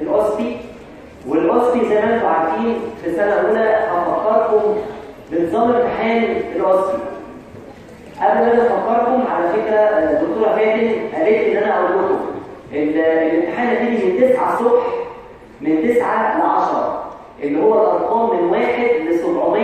الاوسبي والاوسبي زي ما انتم عارفين في سنه اولى هفكركم بنظام امتحان الاوسبي قبل ما افكركم على فكره الدكتوره فاتن قالت لي ان انا اقول لكم الامتحان هتيجي من 9 الصبح من 9 ل 10 اللي هو الارقام من 1 ل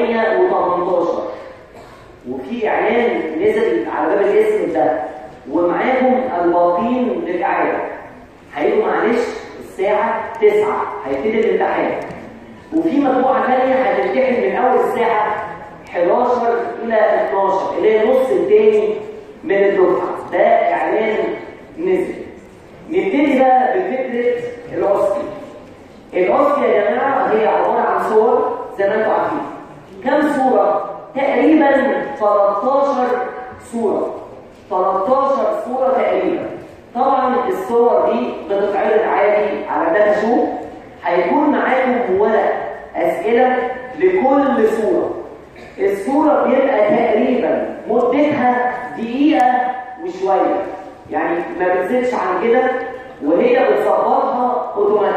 718 وفي اعلان نزل على باب الاسم ده ومعاهم الباقين للاعاده هيجوا معلش الساعه 9 هيبتدي الامتحان وفي مجموعه ثانيه هتمتحن من اول الساعه 11 الى 12 اللي هي النص الثاني من الدفعه ده اعلان نزل نبتدي بقى بفكره الاوسكي الاوسكي يا جماعه هي عباره عن صور زي ما انتم عارفين كم صوره تقريبا 13 صوره 13 صوره تقريبا طبعا الصور دي بتتعرض عادي على داتا شو هيكون معاكم ورق اسئله لكل صوره الصورة بيبقى تقريبا مدتها دقيقة وشوية يعني ما بتزيدش عن كده وهي بتظبطها اوتوماتيك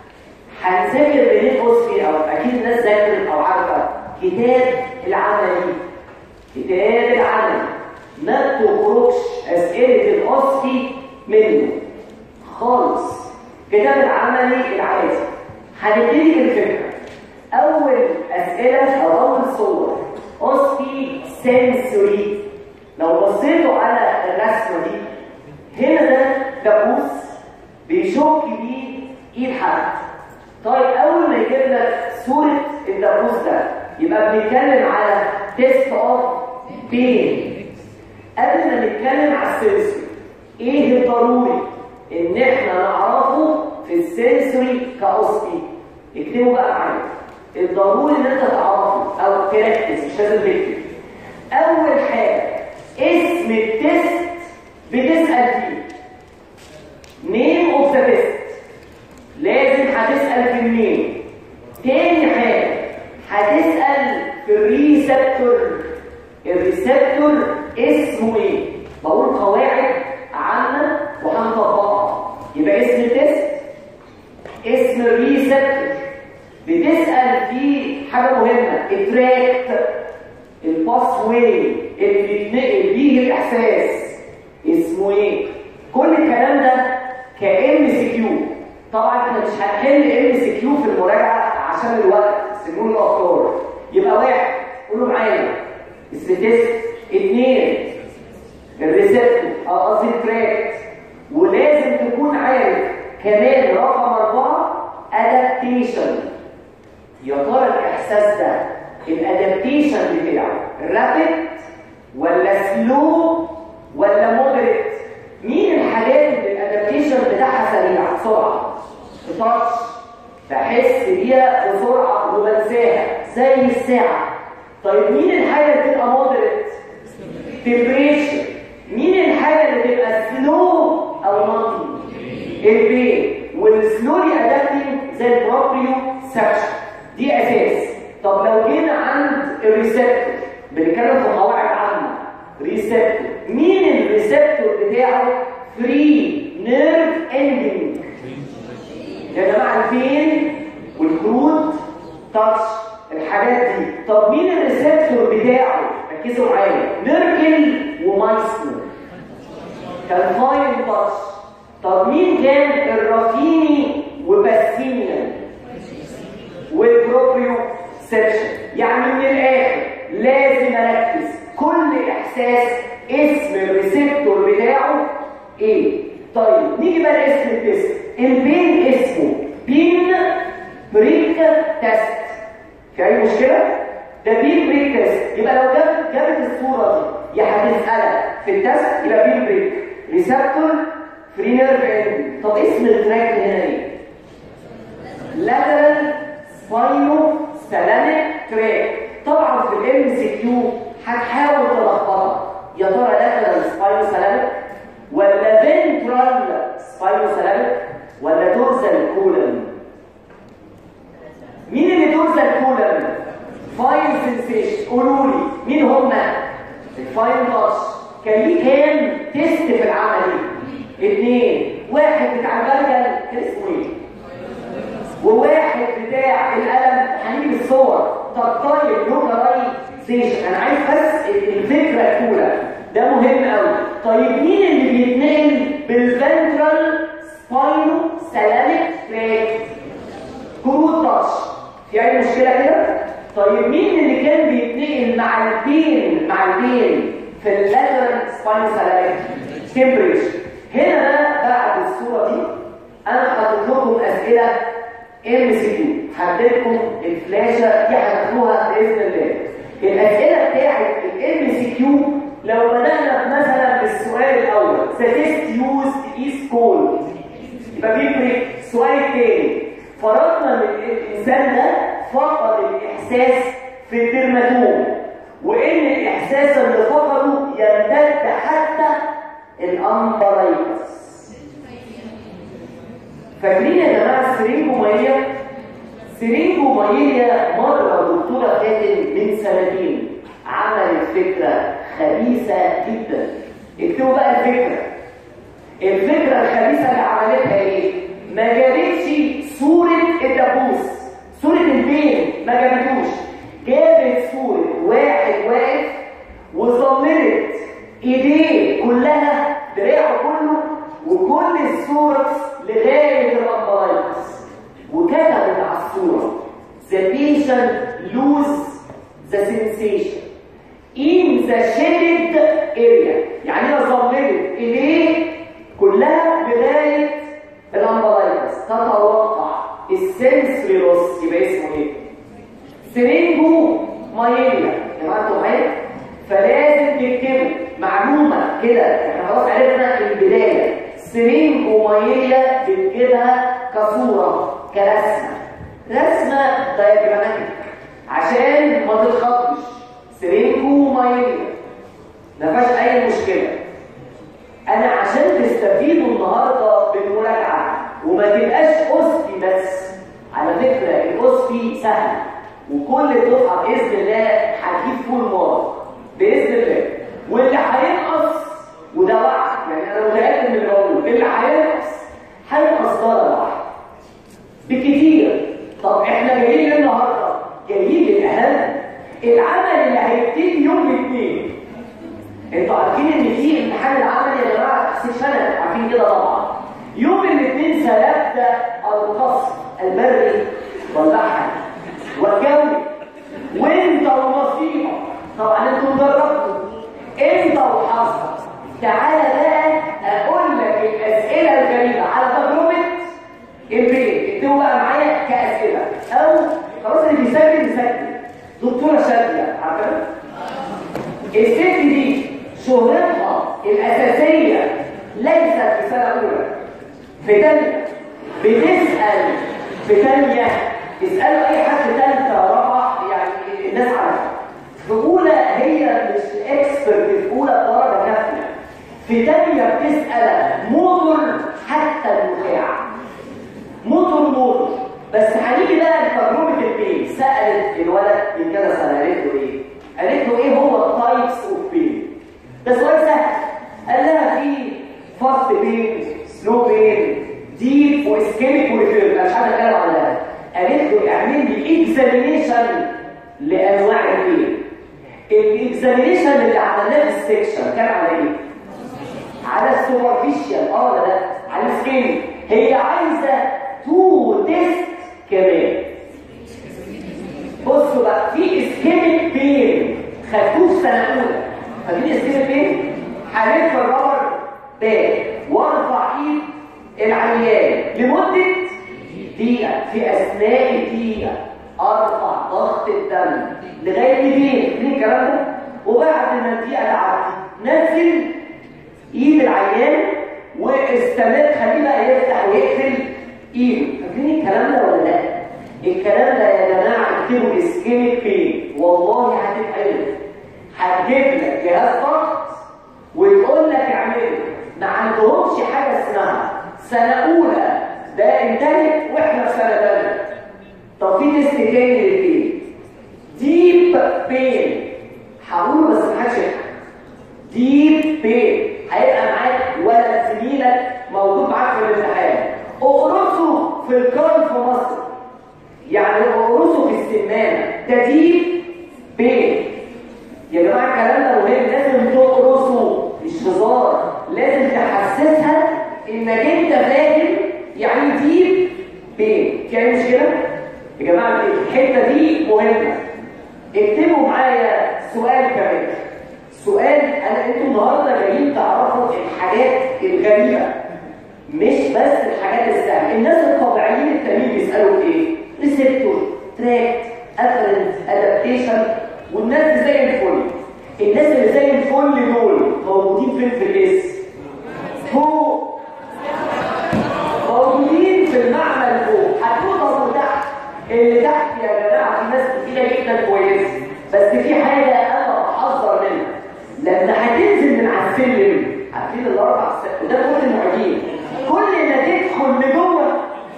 هنذاكر منين اوسفي او اكيد الناس ذاكرت او عارفه كتاب العملي كتاب العملي ما بتخرجش اسئله الاوسفي منه خالص كتاب العملي العادي هنبتدي بالفكره أول أسئلة أو أول صور أوسبي سنسوري لو بصيتوا على الرسمة دي هنا ده كابوس بيشك بيه إيد حد طيب أول ما يجيب لك صورة الدبوس ده يبقى بنتكلم على تيست أوف بين قبل ما نتكلم على السنسوري إيه الضروري إن إحنا نعرفه في السنسوري كأوسبي اكتبوا بقى معايا الضروري ان انت تعرفه او تركز مش لازم تكتب اول حاجه اسم التست بتسال فيه نيم اوف ذا تيست لازم هتسال في النيم تاني حاجه هتسال في الريسبتور الريسبتور اسمه ايه بقول قواعد عامه وهنطبقها يبقى اسم التست اسم الريسبتور بتسأل في حاجة مهمة التراكت الباس واي اللي بيتنقل بيه الإحساس اسمه ايه؟ كل الكلام ده كام سي كيو طبعا احنا مش هنحل ام سي كيو في المراجعة عشان الوقت سنون الأفكار يبقى واحد قولوا معايا اسم تيست اثنين الريسبتور او قصدي التراكت ولازم تكون عارف كمان رقم أربعة adaptation يا ترى الاحساس ده الادابتيشن بتاعه رابيد ولا سلو ولا مودريت مين الحاجات اللي الادابتيشن بتاعها سريع بسرعه تاتش بحس بيها بسرعه وبنساها زي الساعه طيب مين الحاجه اللي بتبقى مودريت تمبريشر مين الحاجه اللي بتبقى سلو او مانتي البين والسلولي ادابتنج زي البروبريو سكشن دي اساس طب لو جينا عند الريسبتور بنتكلم في قواعد عامه ريسبتور مين الريسبتور بتاعه فري نيرف اندنج يا جماعه الفين والكروت تاتش الحاجات دي طب مين الريسبتور بتاعه ركزوا معايا ميركل ومايسنر كان فاين تاتش طب مين كان الرافيني وباسينيان والبروبريو سيرشن يعني من الاخر لازم اركز كل احساس اسم الريسبتور بتاعه ايه طيب نيجي بقى لاسم التست البين اسمه بين بريك تيست في اي مشكله ده بين بريك تيست يبقى لو جاب جابت الصوره دي يا هتسالك في التست يبقى بين بريك ريسبتور فري نيرف اند طب اسم التراك هنا ايه lateral spinothalamic tract طبعا في الام سي كيو هتحاول تلخبطها يا ترى lateral spinothalamic ولا ventral spinothalamic ولا dorsal column مين اللي dorsal column فاين سنسيشن قولوا لي مين هم الفاين تاتش كان ليه كام تيست في العمليه اثنين واحد بتاع الجلجل كان اسمه ايه صور طب طيب لوكالايزيشن انا عايز بس الفكره الاولى ده مهم قوي طيب مين اللي بيتنقل بالفنترال سباينو سلامك تراك كروت تاتش في اي مشكله كده طيب مين اللي كان بيتنقل مع البين مع البين في اللاترال سباينو سلامك تمبريتشر هنا بقى بعد الصوره دي انا حاطط لكم اسئله ام سي كيو هديلكم الفلاشه دي هتاخدوها باذن الله الاسئله بتاعت الام سي كيو لو بدانا مثلا بالسؤال الاول ستيست يوز از كول يبقى بيفرق سؤال تاني فرضنا ان الانسان ده فقد الاحساس في الدرماتوم وان الاحساس اللي فقده يمتد حتى الامبرايتس فاكرين يا جماعه السرينجومية سرينجومية مره دكتوره فاتن من سنتين عملت فكره خبيثه جدا اكتبوا بقى الفكره الفكره الخبيثه اللي عملتها ايه ما جابتش صوره الدبوس صوره البين ما جابتوش جابت صوره واحد واقف وظللت ايديه كلها دراعه كله وكل الصورة لغاية الأمبرايتس وكتبت على الصورة The patient lose the sensation in the shaded area يعني هي ظللت ايديه كلها لغاية الأمبرايتس تتوقع السنسري لوس يبقى اسمه ايه؟ سرينجو مايليا يا جماعه انتوا معايا؟ فلازم تكتبوا معلومه كده احنا خلاص عرفنا البدايه سرينجومايليا بنجيبها كصوره كرسمه رسمه دايجراماتيك عشان ما تتخطش سرينجومايليا ما فيهاش اي مشكله انا عشان تستفيدوا النهارده بالمراجعه وما تبقاش اسفي بس على فكره الاسفي سهل وكل دفعه باذن الله هتجيب فول مارك باذن الله واللي هينقص وده وعد يعني انا متاكد من اللي بقوله اللي هينقص هينقص درجه واحده بكتير طب احنا جايين النهارده جايين للاهم العمل اللي هيبتدي يوم الاثنين انتوا عارفين ان في امتحان العمل يا جماعه في سنه عارفين كده طبعا يوم الاثنين سيبدا القصف البري والبحري والجوي وانت ونصيبك طبعا انتوا جربتوا انت وحظك تعالى بقى اقول لك الاسئله الجميله على تجربه البيت اكتبوا بقى معايا كاسئله او خلاص اللي بيسجل يسجل دكتوره شاديه عارفه الست دي شهرتها الاساسيه ليست في سنه اولى في ثانيه بتسال في ثانيه اسالوا اي حد ثالثه رابعه يعني الناس عارفه في اولى هي مش اكسبرت في اولى درجه كافيه في ثانيه بتسال موتور حتى النخاع موتور موتور بس هنيجي بقى لتجربه البين سالت الولد من كذا سنه قالت له ايه قالت له ايه هو التايبس اوف بين ده سؤال سهل قال لها في فاست بين سلو بين ديب واسكيميك وريفيرد انا مش عارف اتكلم عن ده قالت له اعمل لي اكزامينيشن لانواع البين الاكزامينيشن اللي عملناه في السكشن كان على ايه على السوبرفيشال اه ولا لا على السكين هي عايزه تو تيست كمان بصوا بقى في اسكيميك بين خدتوه سنه اولى فاكرين اسكيميك بين هلف الرابر باك وارفع ايد العيان لمده دقيقه في اثناء الدقيقه ارفع ضغط الدم لغايه فين فين الكلام ده وبعد ما الدقيقه تعدي نزل ايد العيان واستمر خليه بقى يفتح ويقفل ايده فاكرين الكلام ده ولا لا الكلام ده يا جماعه اكتبوا اسكيميك بين والله هتتقلب هتجيب لك جهاز ضغط ويقول لك اعمله ما عندهمش حاجه اسمها سنه اولى ده انتهت واحنا في سنه ثانيه طب في تيست تاني للبين ديب بين هقوله بس ما حدش يفهم ديب بين هيبقى معاك ولد زميلك موجود معاك في الامتحان اقرصه في الكار في مصر يعني اقرصه في السمانه ده ديب بين يا جماعه الكلام ده مهم لازم تقرصه مش هزار لازم تحسسها انك انت فاهم يعني ديب بين في مشكله يا جماعه الحته دي مهمه اكتبوا معايا سؤال كمان سؤال انا انتوا النهارده جايين تعرفوا الحاجات الغريبه مش بس الحاجات السهله الناس الطبيعيين التانيين بيسالوا ايه ريسبتور تراكت افرنت ادابتيشن والناس اللي زي الفل الناس اللي زي الفل دول موجودين فين في الاس فوق موجودين في المعمل فوق هتقدروا تحت اللي تحت يا جماعه في ناس كتيره جدا كويسه بس في حاجه انا بحذر منها لما هتنزل من على السلم عارفين الاربع سلم وده كل المعيدين كل ما تدخل لجوه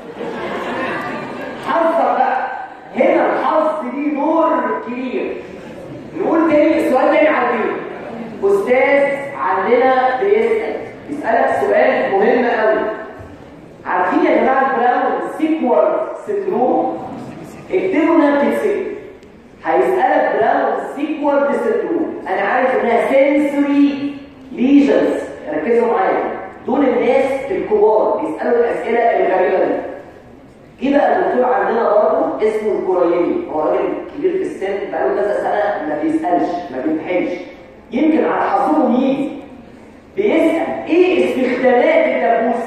حذر بقى هنا الحظ ليه دور كبير نقول تاني السؤال تاني على الفيديو استاذ عندنا بيسال يسالك سؤال مهم قوي عارفين يا جماعه البراون سيكوال سندروم اكتبوا انها بتتسال هيسالك براون سيكوال سندروم انا عارف انها سنسوري ليجنز ركزوا معايا دول الناس الكبار بيسالوا الاسئله الغريبه دي جه بقى الدكتور عندنا برضه اسمه الكوريمي هو راجل كبير في السن بقاله كذا سنه ما بيسالش ما بيمحنش يمكن على حظهم يجي بيسال ايه استخدامات الدبوس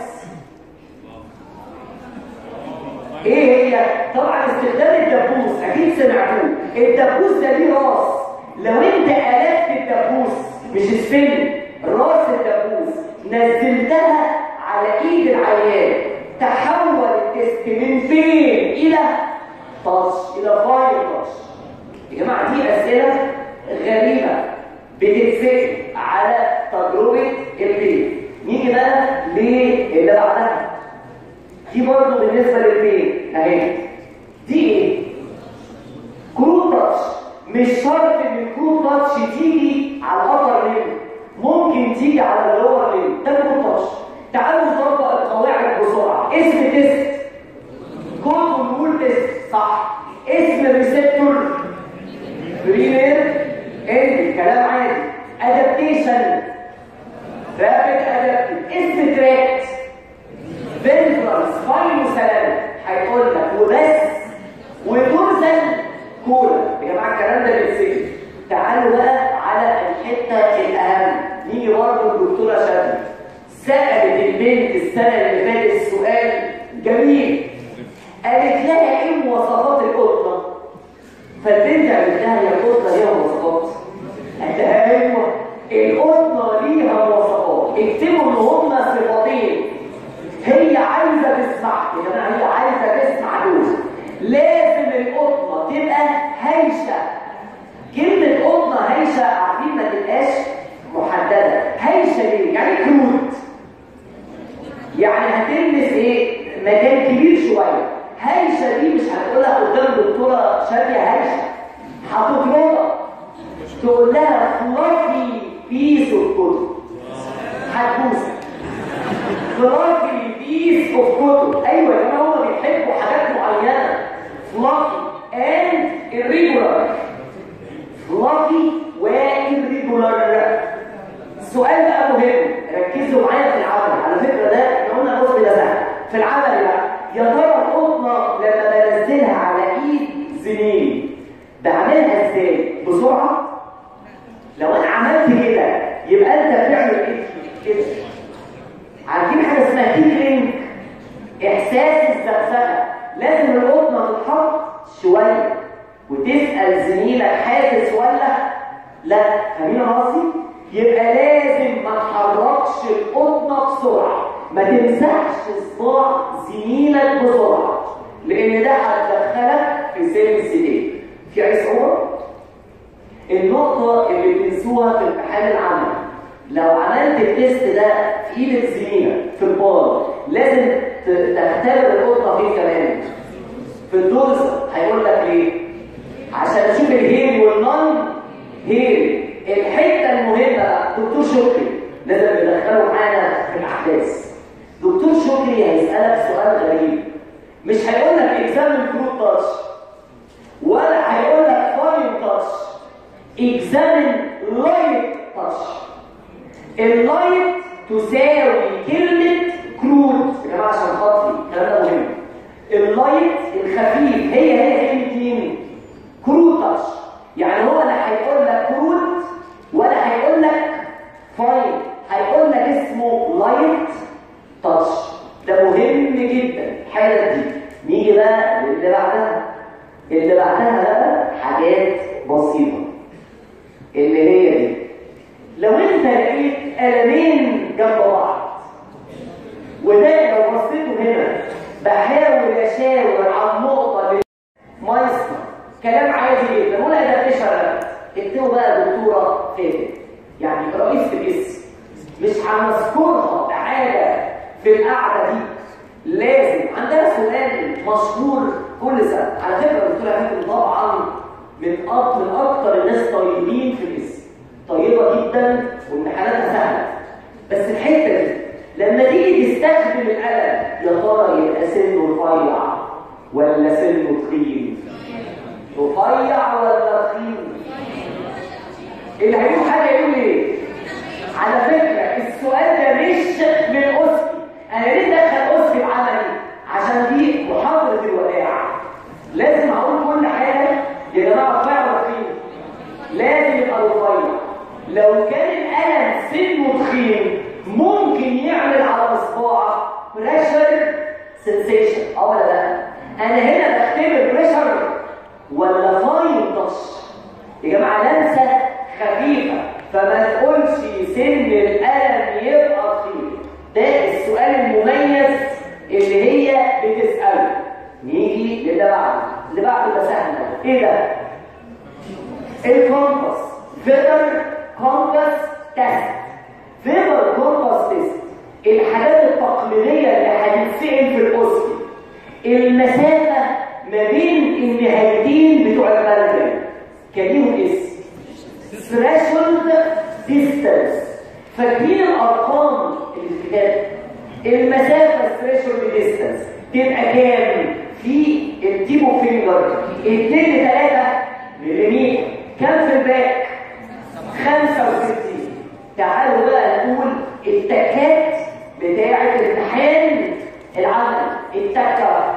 ايه هي طبعا استخدام الدبوس اكيد سمعتوه الدبوس ده ليه راس لو انت الفت الدبوس مش السن راس الدبوس نزلتها على ايد العيان تحول التست من فين الى تاتش الى فاين تاتش يا جماعه دي اسئله غريبه بتتسال على تجربه البيت نيجي بقى للي بعدها دي برضه بالنسبه للبيت اهي دي ايه كرو تاتش مش شرط ان الكرو تاتش تيجي على الابر ليم ممكن تيجي على اللور ليم ده كرو تاتش تعالوا نطبق القواعد بسرعه اسم تيست كود ونقول تيست صح اسم ريسبتور بريمير اند كلام عادي ادابتيشن رابid ادابتيف اسم تراكت فينترال سباينو سلام هيقول لك وبس ودورزل كولا يا جماعه الكلام ده بيتسجل تعالوا بقى على الحته الاهم نيجي برضه الدكتوره شادي سالت البنت السنه اللي فاتت السؤال جميل قالت لها ايه مواصفات القطه فالبنت قالت لها يا القطه ليها مواصفات قالت لها ايوه القطه ليها مواصفات اكتبوا ان هما صفتين هي عايزه تسمع يا جماعه هي عايزه تسمع دول لازم القطه تبقى هايشه كلمه قطه هايشه عارفين ما تبقاش محدده هايشه ليه يعني كروت يعني هتلمس ايه مكان كبير شويه هايشه دي مش هتقولها قدام دكتوره شاديه هايشه هتطلبها تقول لها فلافي بيس اوف كتب هتبوسك فلافي بيس اوف كتب ايوه يا جماعه هم بيحبوا حاجات معينه فلافي اند irregular فلافي وإيريجولار السؤال بقى مهم ركزوا معايا في العمل على فكره ده احنا قلنا نص ده سهل في العمل بقى يا ترى القطنه لما بنزلها على ايد زميلي بعملها ازاي بسرعه لو انا عملت كده يبقى انت بتعمل ايه كده عارفين حاجه اسمها تيكلينج احساس الزقزقه لازم القطنه تتحط شويه وتسال زميلك حاسس ولا لا فاهمين قصدي يبقى لازم ما تحركش القطنه بسرعه ما تمسحش صباع زميلك بسرعه لان ده هتدخلك في سيلز ايه في اي صعوبه النقطه اللي بتنسوها في امتحان العمل لو عملت التيست ده في ايد زميلك في البار لازم تختبر القطه فيه كمان في الدرس هيقول لك ليه عشان اشوف الهيل والنون هيل الحته المهمه بقى دكتور شكري لازم ندخله معانا في الاحداث دكتور شكري هيسالك سؤال غريب مش هيقول لك اكزام الكروت تاتش ولا examine light touch اللايت تساوي كلمة كروت يا جماعة عشان خاطري الكلام ده مهم اللايت الخفيف هي هي كلمة مين؟ كروت تاتش يعني هو لا هيقول لك كروت ولا هيقول لك فاين هيقول لك اسمه لايت تاتش ده مهم جدا الحاجة دي نيجي بقى للي بعدها اللي بعدها بقى حاجات بسيطة اللي هي دي لو انت لقيت قلمين جنب بعض وده لو بصيتوا هنا بحاول اشاور على النقطه اللي مايستر كلام عادي جدا ولا ده اشاره اكتبوا بقى دكتوره فاتن يعني رئيس الاسم مش هنذكرها تعالى في القعده دي لازم عندنا سؤال مشهور كل سنه على فكره الدكتوره فاتن طبعا من أك- من اكتر الناس طيبين في الاسم طيبه جدا وامتحاناتها سهله بس الحته دي لما تيجي تستخدم القلم يا ترى يبقى سنه رفيع ولا سنه تخين رفيع ولا تخين اللي هيقول حاجه يقول ايه على فكره السؤال ده مش من اسكي انا ليه دخل اسكي بعملي عشان دي محاضره الوداع لازم اقول كل حاجه يا جماعه رفيع ولا تخين لازم يبقى رفيع لو كان القلم سنه تخين ممكن يعمل على اصبعك بريشر سنسيشن اه ولا لا انا هنا بختبر بريشر ولا فاين تاتش يا جماعه لمسه خفيفه فما تقولش سن القلم يبقى تخين ده السؤال المميز اللي هي بتساله نيجي للي بعده اللي بعده ده سهل أوي. ايه ده الكومباس فيبر كومباس تيست فيبر كومباس تيست الحاجات التقليديه اللي هتتسال في الاوسكي المسافه ما بين النهايتين بتوع المرجل كان ليهم اسم ثريشولد ديستانس فاكرين الارقام اللي في الكتاب المسافه الثريشولد ديستانس تبقى كام في التيبو فينجر 2 ل 3 ملم كام في الباك 65 تعالوا بقى نقول التكات بتاعه الامتحان العمل التكه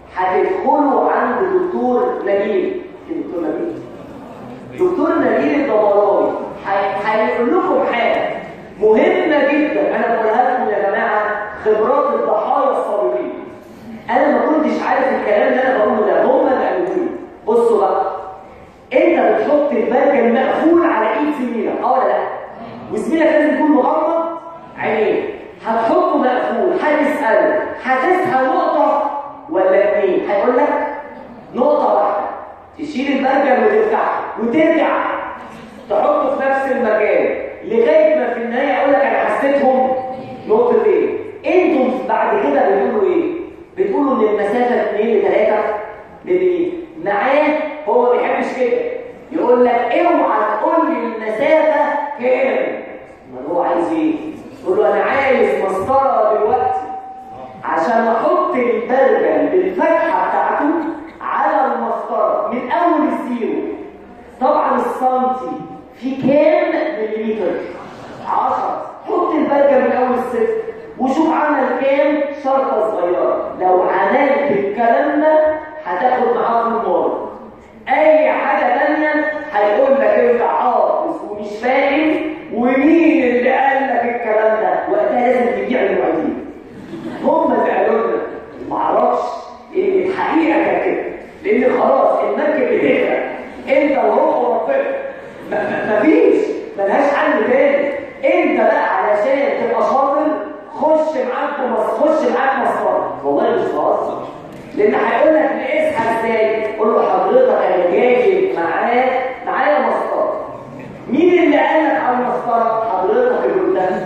هتدخلوا عند دكتور نبيل دكتور نبيل دكتور نبيل الضبراوي هيقول لكم حاجه مهمه جدا انا بقولها لكم يا جماعه خبرات الضحايا السابقين انا ما كنتش عارف الكلام اللي انا بقوله ده هم اللي قالوا لي بصوا بقى انت بتحط البرجل مقفول على ايد زميلك اه ولا لا وزميلك لازم يكون مغمض عينيه هتحطه مقفول هتساله هتسال نقطه ولا اتنين هيقول لك نقطه واحده تشيل البرجل وتفتحه وترجع تحطه في نفس المكان لغايه ما في النهايه يقول لك انا حسيتهم نقطتين انتم بعد كده بتقولوا ايه بتقولوا ان المسافه 2 ل 3 ملم معاه هو ما بيحبش كده يقول لك اوعى تقول لي المسافه كام ما هو عايز ايه يقول له انا عايز مسطره دلوقتي عشان احط البرجل بالفتحه بتاعته على المسطره من اول الزيرو طبعا السنتي في كام مليمتر 10 حط البرجل من اول الصفر وشوف عمل كام شرطه صغيره لو عملت الكلام ده هتاخد معاه المار اي حاجه ثانيه هيقول لك انت حافظ ومش فاهم ومين اللي قال لك الكلام ده وقتها لازم تبيع المعيدين هم اللي قالوا لنا ما اعرفش ان الحقيقه كانت كده لان خلاص المركب بتغرق انت وهو وربنا مفيش ملهاش حل تاني انت بقى علشان تبقى شاطر خش معاك ومس خش معاك مسطره والله مش بهزر لان هيقول لك نقيسها ازاي قول له حضرتك انا جايب معاه معايا مسطره مين اللي قال لك على المسطره حضرتك اللي قلتها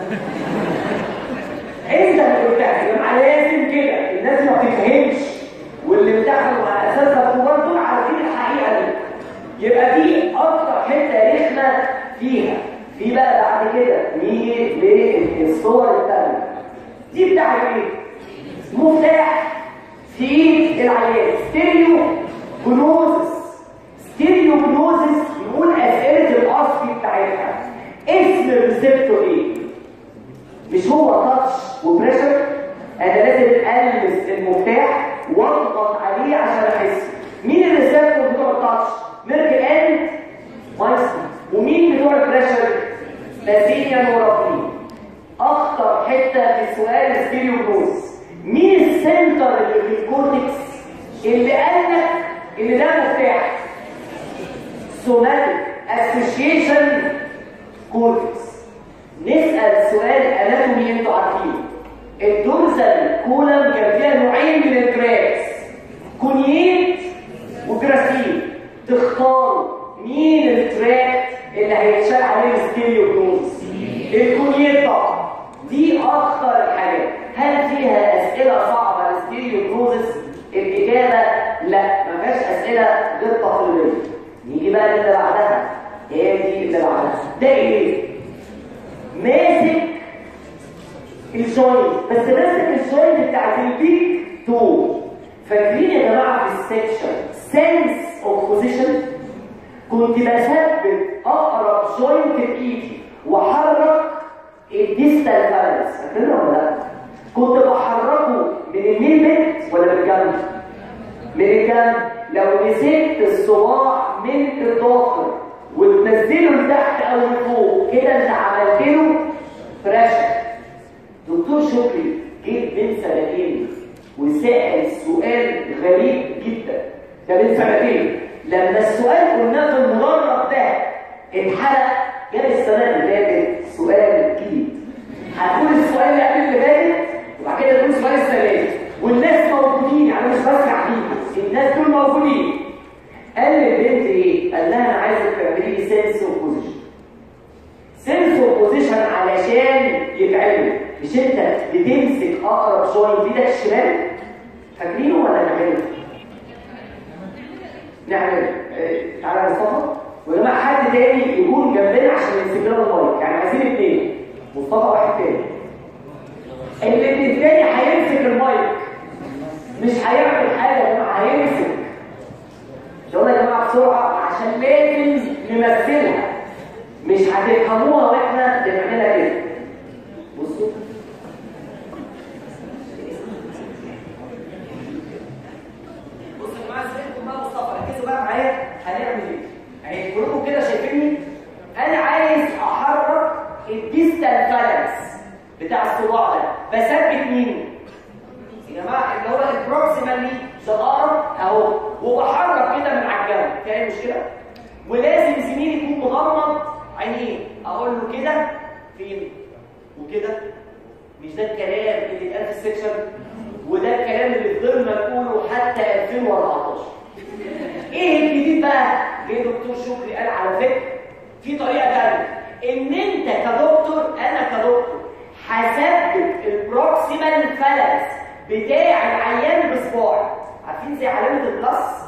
انت اللي قلتها يا جماعه لازم كده الناس ما بتفهمش واللي امتحنوا على اساسها الكبار دول عارفين الحقيقه دي يبقى دي اكتر حته رخمه فيها في بقى بعد كده نيجي للصور الثانيه دي بتاعت ايه مفتاح في ايد العيان ستيريو جنوزس ستيريو جنوزس نقول اسئله الريسبتور ايه مش هو تاتش وبريشر انا لازم البس المفتاح واضغط عليه عشان احس مين الريسبتور بتوع التاتش ميركل اند مايستر ومين بتوع البريشر بازيليان ورابلين اخطر حته في السؤال ستيريوجنوز مين السنتر اللي في الكورتكس اللي قال لك ان ده مفتاح سوماتيك اسوشيشن كورتكس نسال سؤال اناتومي انتوا عارفينه الدورزال كولم كان فيها نوعين من الجراس كونيت وجراسين تختار مين التراك اللي هيتشال عليه الستيريوجنوز الكونيت طبعا دي اخطر الحاجات هل فيها اسئله صعبه على الستيريوجنوز الاجابه لا ما فيهاش اسئله غير تقليديه نيجي بقى اللي بعدها هي دي اللي بعدها ده ايه ماسك الجوينت بس ماسك الجوينت بتاعت البيك تو فاكرين يا جماعه في السكشن سنس اوف بوزيشن كنت بثبت اقرب جوينت بايدي واحرك الديستال بالانس فاكرينها ولا لا كنت بحركه من الميل ولا من الجنب من الجنب لو مسكت الصباع من الضافر وتنزله لتحت او لفوق كده انت عملت له بريشر دكتور شكري جه من سنتين وسأل سؤال غريب جدا ده من سنتين لما السؤال قلناه في المدرج ده اتحرق جاب السنه اللي فاتت سؤال جديد هتقول السؤال اللي قبل اللي فاتت وبعد كده تقول السؤال السنه والناس موجودين يعني مش بسرح فيهم الناس دول موجودين قال للبنت ايه؟ قال لها انا عايزك تعملي لي سنس اوف بوزيشن سنس اوف بوزيشن علشان يتعمل مش انت بتمسك اقرب جوينت ايدك الشمال فاكرينه ولا نعمله؟ نعمل اه تعالى يا مصطفى ويا جماعه حد تاني يكون جنبنا عشان يمسك لنا المايك يعني عايزين اثنين مصطفى واحد تاني اللي التاني هيمسك المايك مش هيعمل حاجه يا جماعه هيمسك يقول يا جماعه بسرعه عشان لازم نمثلها مش هتفهموها واحنا بنعملها كده بصوا بصوا يا جماعه سيبكم بقى مصطفى ركزوا بقى معايا هنعمل ايه اهي كلكم كده شايفيني انا عايز احرك الديستال بالانس بتاع الصباع ده بثبت مين يا جماعه اللي هو البروكسيمالي صغار اهو وبحرك كده من على الجنب فاهم مشكله ولازم زميلي يكون مغمض عينيه اقول له كده فين وكده مش ده الكلام اللي اتقال في السكشن وده الكلام اللي فضلنا نقوله حتى 2014 ايه الجديد بقى جه دكتور شكري قال على فكره في طريقه ثانيه ان انت كدكتور انا كدكتور هثبت البروكسيمال فالانس بتاع العيان بصباعي عارفين زي علامه البلس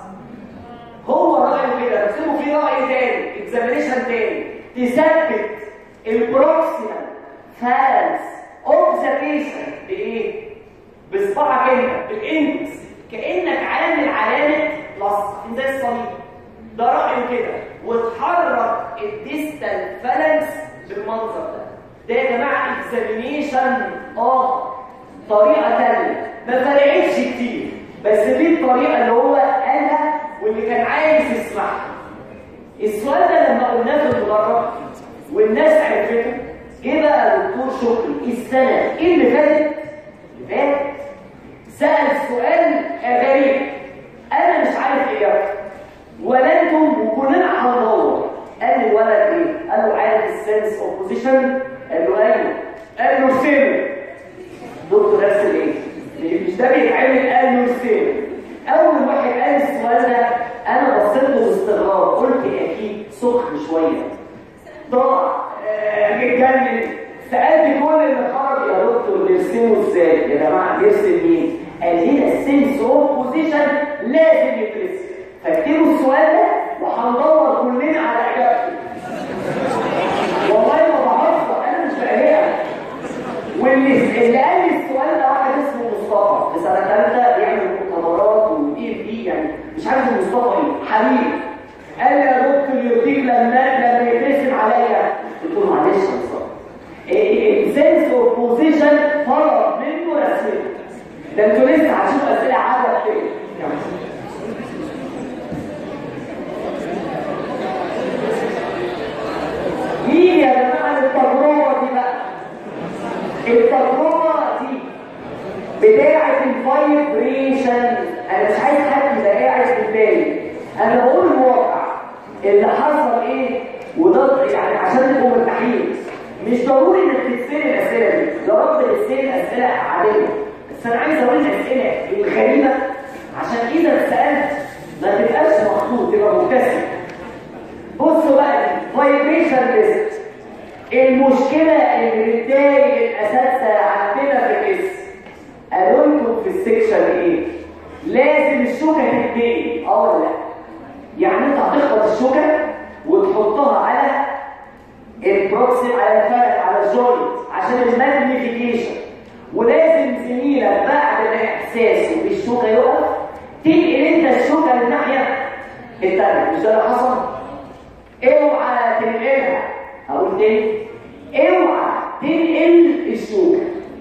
هو رايه كده رسموا فيه راي تاني اكزامينيشن تاني تثبت البروكسيمال فالانس اوف ذا بيشنت بايه بصباعك انت بالاندكس كانك عامل علامه بلس زي الصليب ده رايه كده وتحرك الديستال فالانس بالمنظر ده ده يا جماعه اكزامينيشن اه طريقه ثانيه ما فرقتش كتير بس دي الطريقه اللي هو قالها واللي كان عايز يسمعها السؤال ده لما قلناه في المدرج والناس عرفته جه بقى دكتور شكري السنه ايه اللي فاتت اللي فاتت سال سؤال غريب انا مش عارف اجابته ولا انتم وكلنا هندور قال لي الولد ايه قال له عارف السنس اوف بوزيشن قال له ايوه قال له سيم دكتور نفس الايه مش ده بيتعمل قال له سيم اول واحد قال السؤال ده انا بصيت له باستغراب قلت اكيد سخن شويه ضاع اتجنن سالت كل اللي خرج يا دكتور نرسمه ازاي يا جماعه نرسم مين قال لنا السنس اوف بوزيشن لازم يترسم فاكتبوا السؤال ده وهندور كلنا على اجابته والله ما بهزر انا مش بقلقها واللي اللي قال لي السؤال ده واحد اسمه مصطفى في سنه ثالثه بيعمل مؤتمرات واي بي يعني مش عارف مصطفى ايه حبيبي قال لي يا دكتور يرضيك لما لما يترسم عليا قلت قلت له معلش يا مصطفى السنس اوف بوزيشن طلب منه رسمته ده انتوا لسه هتشوفوا اسئله عدد كده مين يا جماعه التجربه دي بقى التجربه دي بتاعه الفايبريشن انا مش عايز حد يبقى قاعد في بالي انا بقول الواقع اللي حصل ايه وده يعني عشان تبقوا مرتاحين مش ضروري انك تتسال الاسئله دي يا رب تتسال اسئله عاديه بس انا عايز اقول الاسئله الغريبه عشان اذا سالت ما تبقاش مخطوط تبقى مبتسم بصوا بقى فايبريشن ليست المشكله اللي بتضايق الاساتذه عندنا في الاسم قالوا لكم في السكشن ايه لازم الشوكه تتنقل اه ولا لا يعني انت هتخبط الشوكه وتحطها على البروكسي على الفرق على الجوينت عشان الماجنيفيكيشن ولازم زميلك بعد ما احساسه بالشوكه يقف تنقل انت الشوكه للناحيه الثانيه مش ده اللي حصل؟ اوعى تنقلها هقول تاني اوعى تنقل الشوكه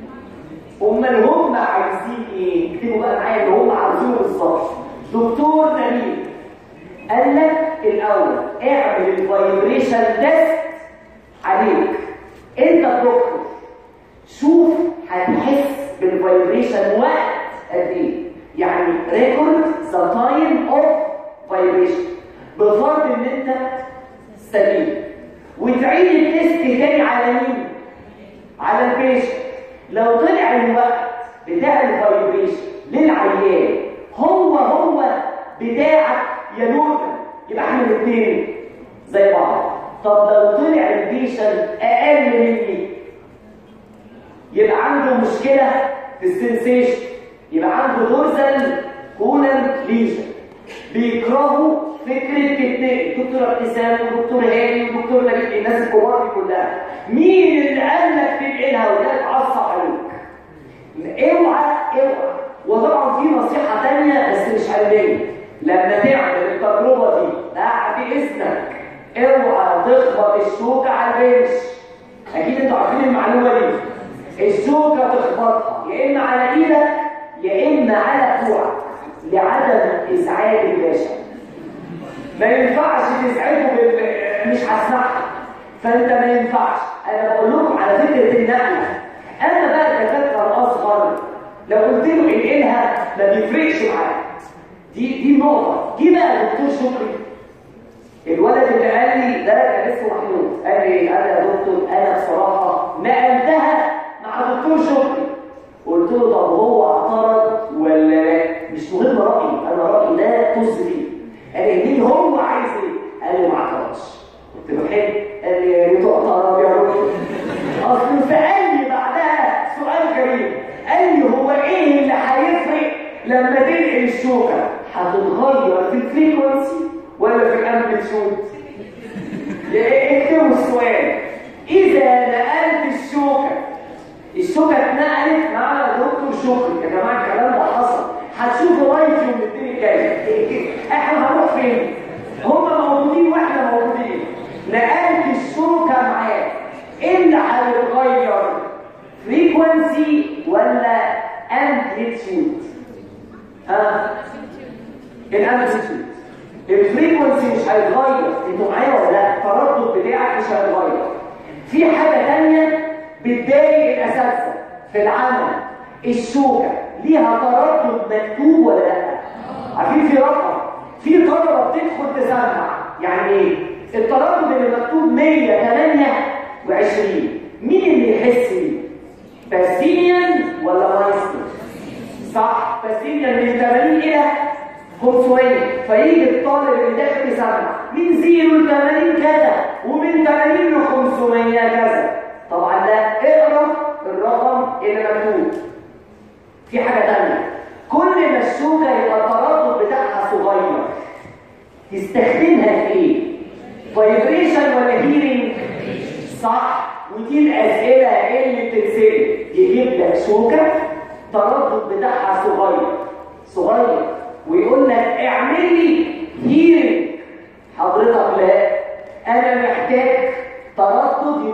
امال هم عايزين ايه؟ اكتبوا بقى معايا اللي هم عايزينه بالظبط دكتور نبيل قال لك الاول اعمل الفايبريشن تيست عليك انت دكتور شوف هتحس بالفايبريشن وقت قد ايه يعني ريكورد ذا تايم اوف فايبريشن بفرض ان انت سليم وتعيد التيست تاني على مين على البيشنت لو طلع الوقت بتاع الفايبريشن للعيان هو هو بتاعك يا نورمان يبقى احنا الاثنين زي بعض طب لو طلع البيشنت اقل مني يبقى عنده مشكله في السنسيشن يبقى عنده دورزال كولن ليجن بيكرهوا فكره تتنقل دكتور ابتسام ودكتور هاني ودكتور نجيب الناس الكبار دي كلها مين اللي قال لك تنقلها وده اتعصب عليك اوعى اوعى وطبعا في نصيحه ثانيه بس مش علميه لما تعمل التجربه دي بعد اذنك اوعى تخبط الشوكه على البنش اكيد انتوا عارفين المعلومه دي الشوكه تخبطها يا اما على ايدك يا اما على كوعك لعدم ازعاج الباشا ما ينفعش تزعجه بال... مش هسمعها فانت ما ينفعش انا بقول لكم على فكره النقله اما بقى الدكاتره الاصغر لو قلت له انقلها ما بيفرقش معاه دي دي نقطه دي بقى دكتور شكري الولد اللي قال لي ده كان اسمه محمود قال لي قال يا دكتور انا بصراحه نقلتها مع دكتور شكري قلت له طب هو اعترض ولا لا مش مهم رايي انا رايي ده طز فيه قال لي مين هو عايز ايه قال لي ما اعترضش قلت له حلو قال لي يا ريت اعترض يا دكتور اصل سالني بعدها سؤال غريب قال لي هو ايه اللي هيفرق لما تنقل الشوكه هتتغير في الفريكونسي ولا في الامبليتيود اكتبوا السؤال اذا نقلت الشوكه الشوكه اتنقلت مع دكتور شكري يا جماعه الكلام ده حصل هتشوفوا لايف يوم الاثنين الجاي احنا هنروح فين هم موجودين واحنا موجودين نقلت الشوكه معاه ايه اللي هيتغير فريكونسي ولا امبليتيود ها الامبليتيود الفريكونسي مش هيتغير انتوا معايا ولا لا التردد بتاعك مش هيتغير في حاجه ثانيه بتضايق الاساتذه في العمل الشوكه ليها تردد مكتوب ولا لا عارفين في رقم في طلبه بتدخل تسمع يعني ايه التردد اللي مكتوب 128 مين اللي يحس بيه باسينيان ولا مايسترو صح باسينيان من 80 الى 500 فيجي الطالب اللي داخل يسمع من 0 ل 80 كذا ومن 80 ل 500 كذا طبعا ده اقرا الرقم اللي مكتوب في حاجه ثانيه كل ما الشوكه يبقى التردد بتاعها صغير تستخدمها في ايه فايبريشن ولا هيرنج صح ودي الاسئله اللي بتتسال يجيب لك شوكه التردد بتاعها صغير صغير ويقول لك اعمل لي هيرنج حضرتك لا انا محتاج تردد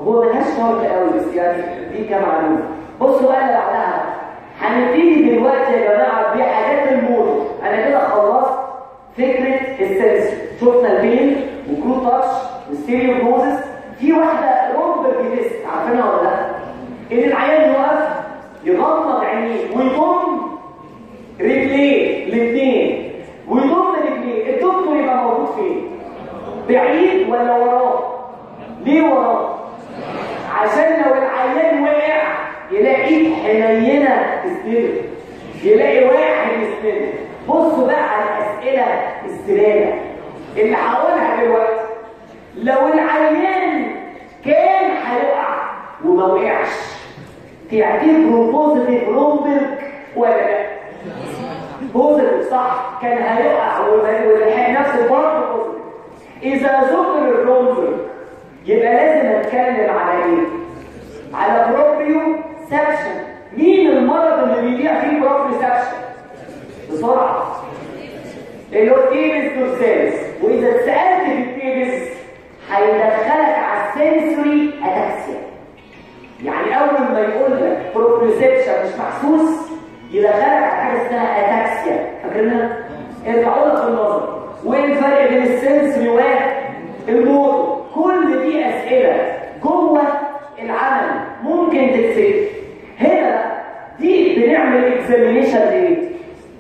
هو ملهاش فرق قوي بس يعني دي كمعلومه بصوا بقى اللي بعدها هنبتدي دلوقتي يا جماعه بحاجات الموت انا كده خلصت فكره السنس شفنا البين وكرو تاتش وستيريو بروزس في واحده رومبر تيست عارفينها ولا لا ان العيان يقف يغمض عينيه ويضم رجليه الاثنين ويضم رجليه الدكتور يبقى موجود فين بعيد ولا وراه ليه وراه عشان لو العيان وقع يلاقي ايد حنينه تسنده يلاقي واحد يسنده بصوا بقى على الاسئله السلالة اللي هقولها دلوقتي لو العيان كان هيقع وما وقعش تعتبره بوزيتيف رومبرج ولا لا بوزيتيف صح كان هيقع ولحق نفسه برضه بوزيتيف اذا ذكر الرومبرج يبقى لازم اتكلم على ايه على بروبريو سبشن مين المرض اللي بيبيع فيه بروبريو سبشن بسرعه اللي هو التيبس دورسالس واذا سالت في التيبس هيدخلك على السنسوري اتاكسيا يعني اول ما يقول لك بروبريوسبشن مش محسوس يدخلك على حاجه اسمها اتاكسيا فاكرينها ارجعوا لك في النظر وايه الفرق بين السنسوري والموتور كل دي اسئله جوه العمل ممكن تتسال هنا دي بنعمل اكزامينيشن لايه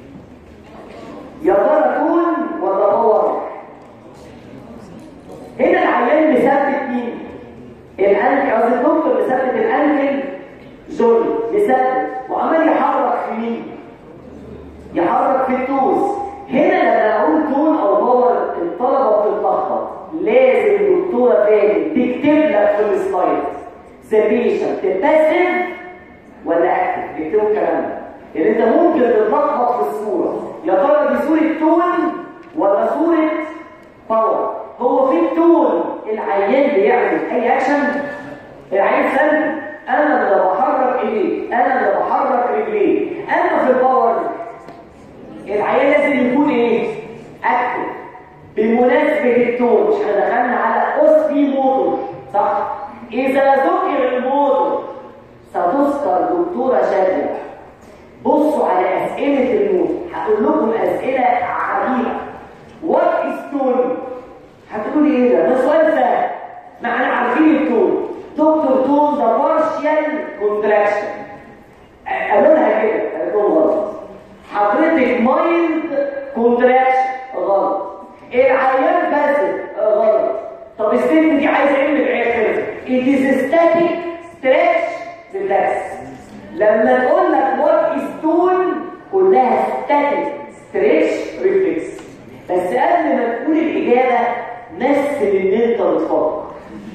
يا ترى تون ولا باور هنا العيان مثبت مين الانكل قصدي الدكتور مثبت الانكل جول مثبت وعمال يحرك في مين يحرك في التوز هنا لما اقول تون او باور الطلبه بتتلخبط لازم دكتوره فاتن تكتب لك في السلايد ذا بيشنت باسيف ولا اكتف تكتبوا الكلام ده لان انت ممكن تتلخبط في الصوره يا ترى دي صوره تون ولا صوره باور هو في التون العيان بيعمل اي اكشن العيان سلبي انا اللي بحرك ايديه انا اللي بحرك رجليه اما في الباور العيان لازم يكون ايه اكتف بمناسبه التون مش احنا دخلنا على اوسبي موتور صح اذا ذكر الموتور ستذكر دكتوره شاديه بصوا على اسئله الموت هقول لكم اسئله عجيبه وات از تون هتقولوا لي ايه ده ده سؤال سهل ما احنا عارفين التون دكتور تون ده بارشال كونتراكشن قالوا لها كده قالت لهم غلط حضرتك مايلد كونتراكشن غلط العيان بس غلط طب الست دي عايزه ايه من الاخر it is static stretch relax لما تقول لك what is tone قول لها static stretch reflex بس قبل ما تقول الاجابه مثل ان انت بتفكر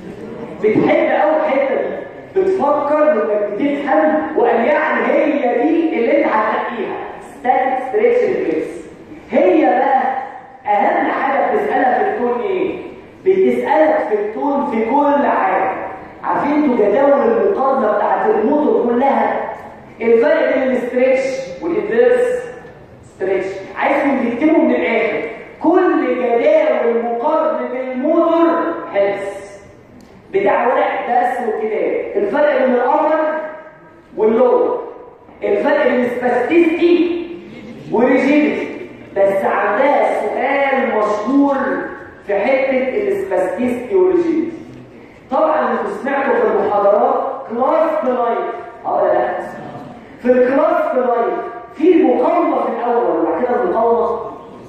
بتحب قوي الحته دي بتفكر انك بتفهم وقال يعني هي دي اللي انت هتلاقيها ستاتيك ستريتش ريفلكس هي بقى اهم حاجه بتسالها في التون ايه بتسالك في التون في كل حاجه عارفين انتوا جداول المقارنه بتاعت الموتور كلها الفرق بين الاستريتش والانفيرس ستريتش عايزكم تكتبوا من الاخر كل جداول مقارنه الموتور حفظ بتاع ورق درس وكتاب الفرق بين الامر واللور الفرق بين السباستيستي والريجيديتي بس عندها سؤال مشهور في حته السباستيستي والريجيديتي طبعا انتوا سمعتوا في المحاضرات كلاس بلايف اه لا في الكلاس بلايف في مقاومه في الاول وبعد كده المقاومه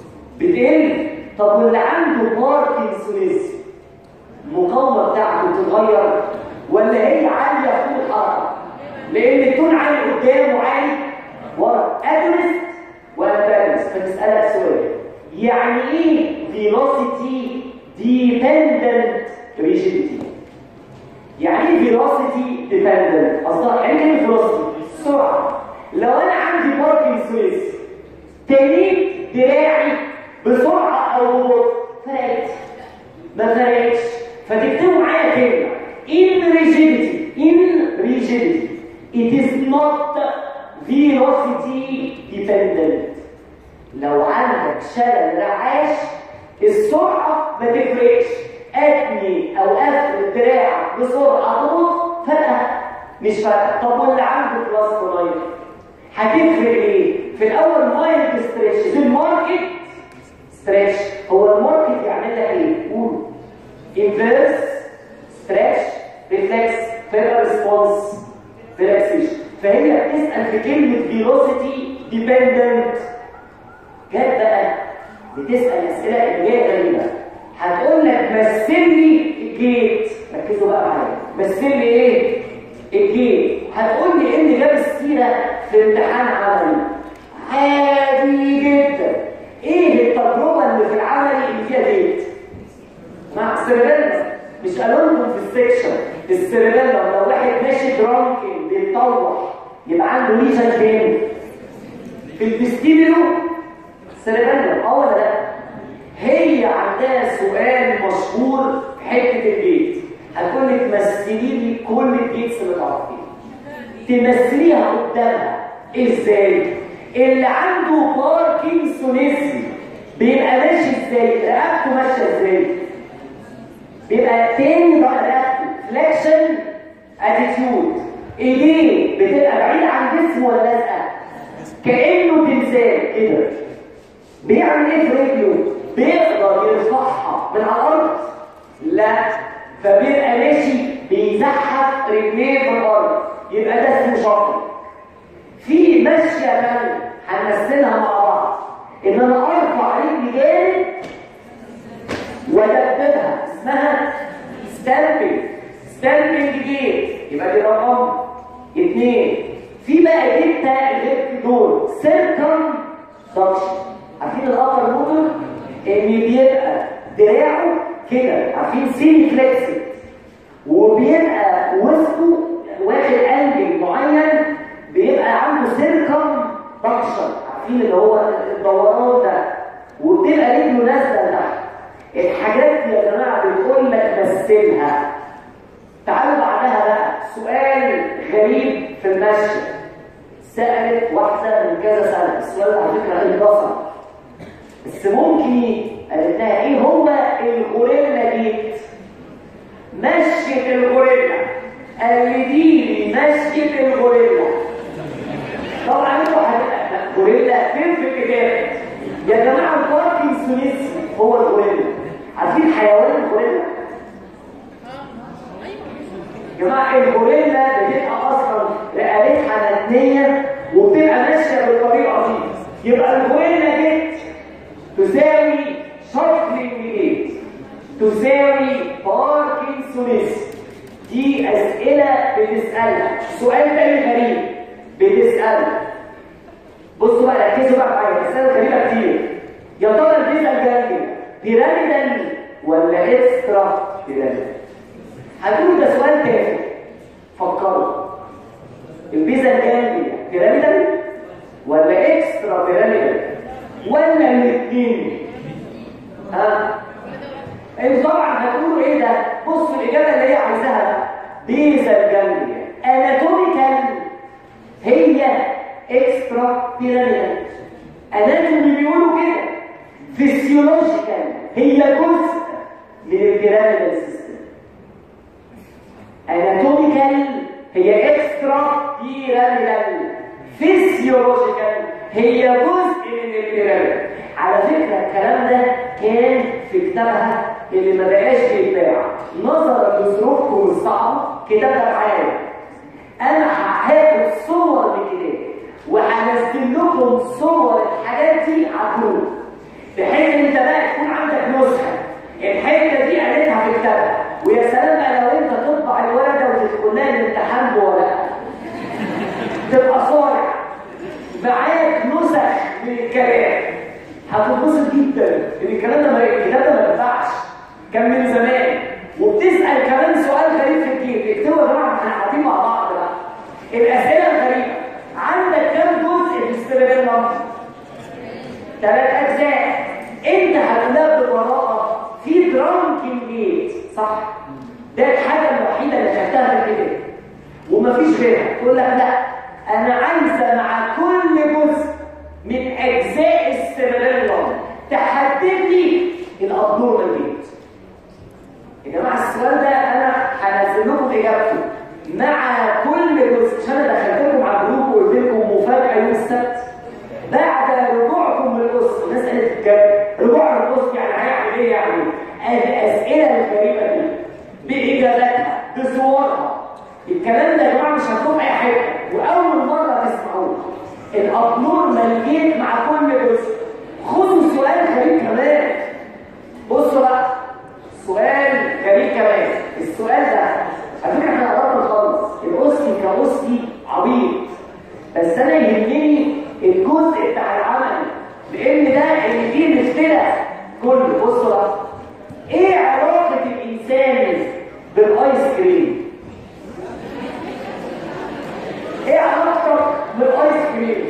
بتقل طب واللي عنده باركنسونيزم المقاومه بتاعته بتتغير ولا هي عاليه في الحركه لان التون عالي قدام وعالي ورا ادرست ولا بالانس فنسالك سؤال يعني ايه فيلوسيتي ديبندنت ريجيديتي يعني ايه فيلوسيتي ديبندنت اصلا يعني ايه فيلوسيتي سرعه لو انا عندي باركنسونيز تنيت دراعي بسرعه او ببطء فرقت ما فرقتش فتكتبوا معايا كلمه in rigidity in rigidity it is not velocity dependent لو عندك شلل رعاش السرعه ما تفرقش اتني او افرد دراعك بسرعه تضغط فجاه مش فجاه طب واللي عنده كلاس 9 هتفرق ايه في الاول مايلد ستريتش في الماركت ستريتش هو الماركت يعمل لك ايه قول انفيرس ستريتش ريفلكس فيرا ريسبونس ريلاكسيشن فهي بتسال في كلمه فيلوسيتي ديبندنت جت بقى بتسال اسئله اللي هي غريبه هتقول لك مثل لي الجيت ركزوا بقى معايا مثل لي ايه الجيت هتقول لي ان جاب السيره في امتحان عملي عادي جدا ايه التجربه اللي في العملي اللي فيها جيت مع السيرفيلانس مش قالوا لكم في السكشن السيرفيلانس لو واحد ماشي درانكن بيتطوح يبقى عنده ليجن فين في الفستيبيلو سيرفيلانس اه ولا لا هي عندها سؤال مشهور في حته الجيت هتقول لك مثلي لي كل الجيتس اللي تعرفيها تمثليها قدامها ازاي اللي عنده باركنسونيزم بيبقى ماشي ازاي رقبته ماشيه ازاي بيبقى تاني بقى رقبته فليكشن اتيتيود ايديه بتبقى بعيد عن جسمه ولا لازقه كانه تمثال كده بيعمل ايه في رجله بيقدر يرفعها من على الارض لا فبيبقى ماشي بيزحف رجليه في الارض يبقى ده اسمه شاطر في ماشيه ثانيه هنمثلها مع بعض ان انا ارفع رجلي جامد وادببها اسمها ستامبنج ستامبنج جيت يبقى دي رقم اثنين في بقى جبته غير دول سيركم دكشن عارفين الابر موتور ان بيبقى دراعه كده عارفين سيمي فليكسد وبيبقى وسطه واخد انجل معين بيبقى عنده سيركم دكشن عارفين اللي هو الدوران ده وبتبقى رجله نازله لتحت الحاجات دي يا جماعه بتقول لك مثلها تعالوا بعدها بقى سؤال غريب في المشي سالت واحده من كذا سنه السؤال على فكره انتصر بس ممكن قالت لها ايه هو الغوريلا جيت مشية الغوريلا قال لي دي مشية الغوريلا طبعا انتوا هتبقى غوريلا فين في الكتاب يا جماعه الباركنسونيزم هو الغوريلا عارفين حيوان الغوريلا يا جماعه الغوريلا بتبقى اصلا رقبتها متنيه وبتبقى ماشيه بالطريقه دي يبقى الغوريلا جيت تساوي شارفلينج جيت تساوي باركنسونيزم دي اسئله بتسالها سؤال تاني غريب بتساله بصوا بقى ركزوا بقى معايا اسئله غريبه كتير يا ترى البيزا الجانبي بيراميدال ولا اكسترا بيراميدال هتقولوا ده سؤال تاني فكروا البيزا الجانبي بيراميدال ولا اكسترا بيراميدال ولا الاثنين ها انتوا طبعا هتقولوا ايه ده بصوا الاجابه اللي هي عايزاها بيزا الجانبي اناتوميكال هي اكسترا بيراميدال اناتومي بيقولوا كده فيسيولوجيكال هي جزء من البيراميدال سيستم اناتوميكال هي اكسترا بيراميدال فيسيولوجيكال هي جزء من البيراميدال على فكره الكلام ده كان في كتابها اللي ما بقاش بيتباع نظرا لظروفكم الصعبه كتاب ده معايا انا هاخد صور لكتاب وهنزل لكم صور الحاجات دي على الجروب بحيث ان انت بقى تكون عندك نسخه الحته دي قالتها في كتابها ويا سلام بقى لو انت تطبع الورقه وتدخل لها الامتحان بورقه تبقى صارع معاك نسخ من الكلام هتتبسط جدا ان الكلام ده الكتاب ده ما ينفعش كان من زمان وبتسال كمان سؤال غريب في الجيب اكتبوا يا جماعه احنا قاعدين مع بعض بقى الاسئله الغريبه عندك كام جزء في السيربيلم ثلاث اجزاء انت هتلاقي بالبراءه في درانكن جيت صح ده الحاجه الوحيده اللي خدتها في الكتاب ومفيش غيرها تقول لك لا انا عايزه مع كل جزء من اجزاء السيربيلم تحدد لي الابنورمال جيت يا جماعه السؤال ده انا اجابته مع كل جزء عشان انا دخلتكم على الجروب وقلت لكم مفاجاه يوم السبت بعد رجوعكم من القصه الناس قالت بجد رجوع من القصه يعني هيعمل ايه يعني؟ الاسئله الغريبه دي باجاباتها بصورها الكلام ده يا جماعه مش هتشوف اي حاجه واول مره تسمعوه الابنور مليت مع كل جزء خدوا سؤال غريب كمان بصوا بقى سؤال غريب كمان السؤال ده على فكره احنا قربنا نخلص الاوسكي كاوسكي عبيط بس انا يهمني الجزء بتاع العمل لان ده اللي فيه الاختلاف كله بصوا بقى ايه علاقه الانسان بالايس كريم ايه علاقتك بالايس كريم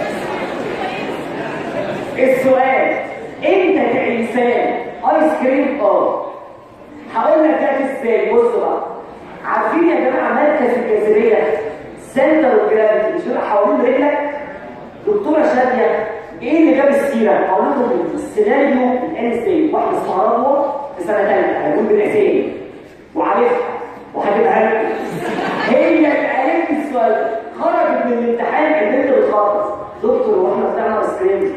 السؤال انت كانسان ايس كريم اه هقول لك ده ازاي بصوا بقى عارفين يا جماعه مركز الجاذبيه سنتر اوف جرافيتي مش بيبقى حوالين رجلك دكتوره شاديه ايه اللي جاب السيره هقول لكم السيناريو الان ازاي واحده اسمها رضوى في سنه ثالثه هيكون بالاسامي وعارفها وهجيبها لكم هي اللي قالت لي السؤال خرجت من الامتحان ان انت بتخلص دكتور واحنا بتاعنا ايس كريم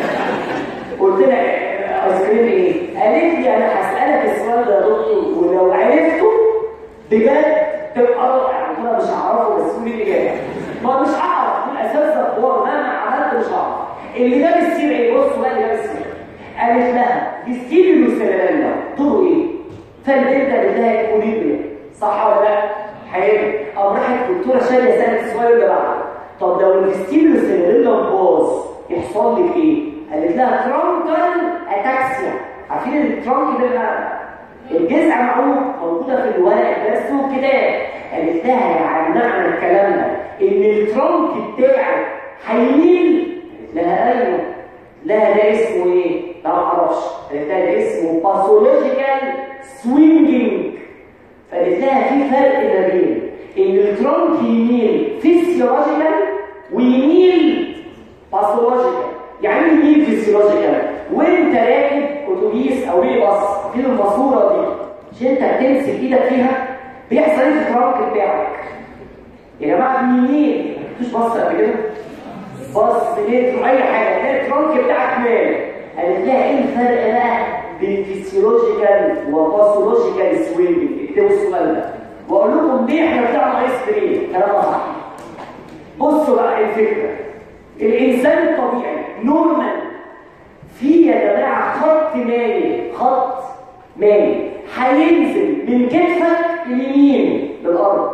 قلت لها ايس كريم ايه؟ قالت لي انا هسالك السؤال ده يا دكتور ولو عرفته بجد تبقى رائع قلت لها مش هعرفه بس قولي الاجابه ما مش هعرف دول اساس اخبار مهما عملت مش هعرف اللي جاب السيره ايه؟ بصوا بقى اللي جاب السيره قالت لها ديستيليو سيلاندا دوره ايه؟ فالبنت قالت لها اكوليبريم صح ولا لا؟ حلو قام راحت الدكتوره شاديه سالت السؤال اللي بعده طب لو الستيلو سيلاندا باظ يحصل لك ايه؟ قالت لها ترانكل اتاكسيا عارفين الترانك بيبقى الجذع معروف موجوده في الورق الدرس والكتاب قالت لها يعني معنى الكلام ده ان الترانك بتاعك هيميل قالت لها ايوه لا ده اسمه ايه؟ لا ما اعرفش قالت لها ده اسمه باثولوجيكال سوينجينج فقالت لها في فرق ما بين ان الترانك يميل فيسيولوجيكال ويميل باثولوجيكال يعني ايه يميل فيسيولوجيكال وانت راكب اتوبيس او ميني باص في الماسوره دي مش انت بتمسك ايدك فيها بيحصل ايه في الترانك بتاعك يا جماعه منين مش بص قبل كده بص متر اي حاجه تلاقي الترانك بتاعك مال قالت لها ايه الفرق بقى بين فيسيولوجيكال وباثولوجيكال سوينج اكتبوا السؤال ده واقول لكم ليه احنا بتاعنا ايس كريم كلام صح بصوا بقى الفكره الانسان الطبيعي نورمال في يا جماعه خط مايل خط مايل هينزل من كتفك اليمين للارض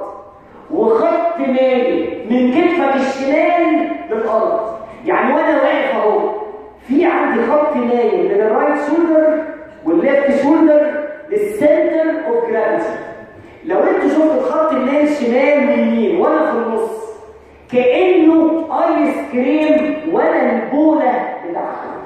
وخط مايل من كتفك الشمال للارض يعني وانا واقف اهو في عندي خط مايل من الرايت شولدر والليفت شولدر للسنتر اوف جرافيتي لو انت شفت الخط المايل شمال ويمين وانا في النص كانه ايس كريم وانا البوله بتاعته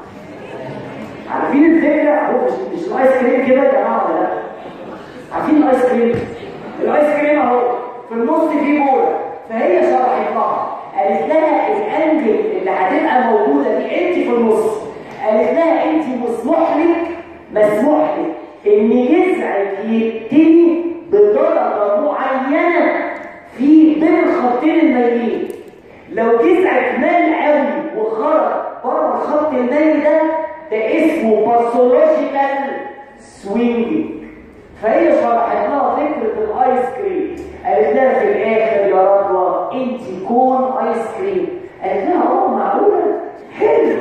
عارفين الفكره هو مش مش الايس كريم كده يا جماعه ولا لا عارفين الايس كريم الايس كريم اهو في النص فيه بوله فهي شرحت لها قالت لها الانجل اللي هتبقى موجوده دي انت في النص قالت لها انت مسموح لك مسموح لك ان جذعك يبتدي بدرجه معينه في بين الخطين المايلين لو جذعك مال قوي وخرج بره الخط المايل ده ده اسمه باثولوجيكال سوينجينج فهي شرحت لها فكره الايس كريم قالت لها في الاخر يا رضوى انت كون ايس كريم قالت لها اه معقوله حلو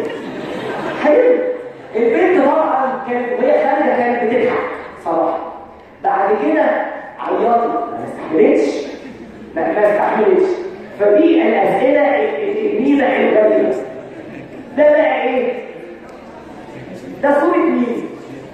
حلو البنت طبعا كانت وهي خارجه كانت بتضحك صراحه بعد كده عيطت ما استحملتش ما ما استحملتش فدي الاسئله التلميذه الغريبه ده بقى ايه ده صورة مين؟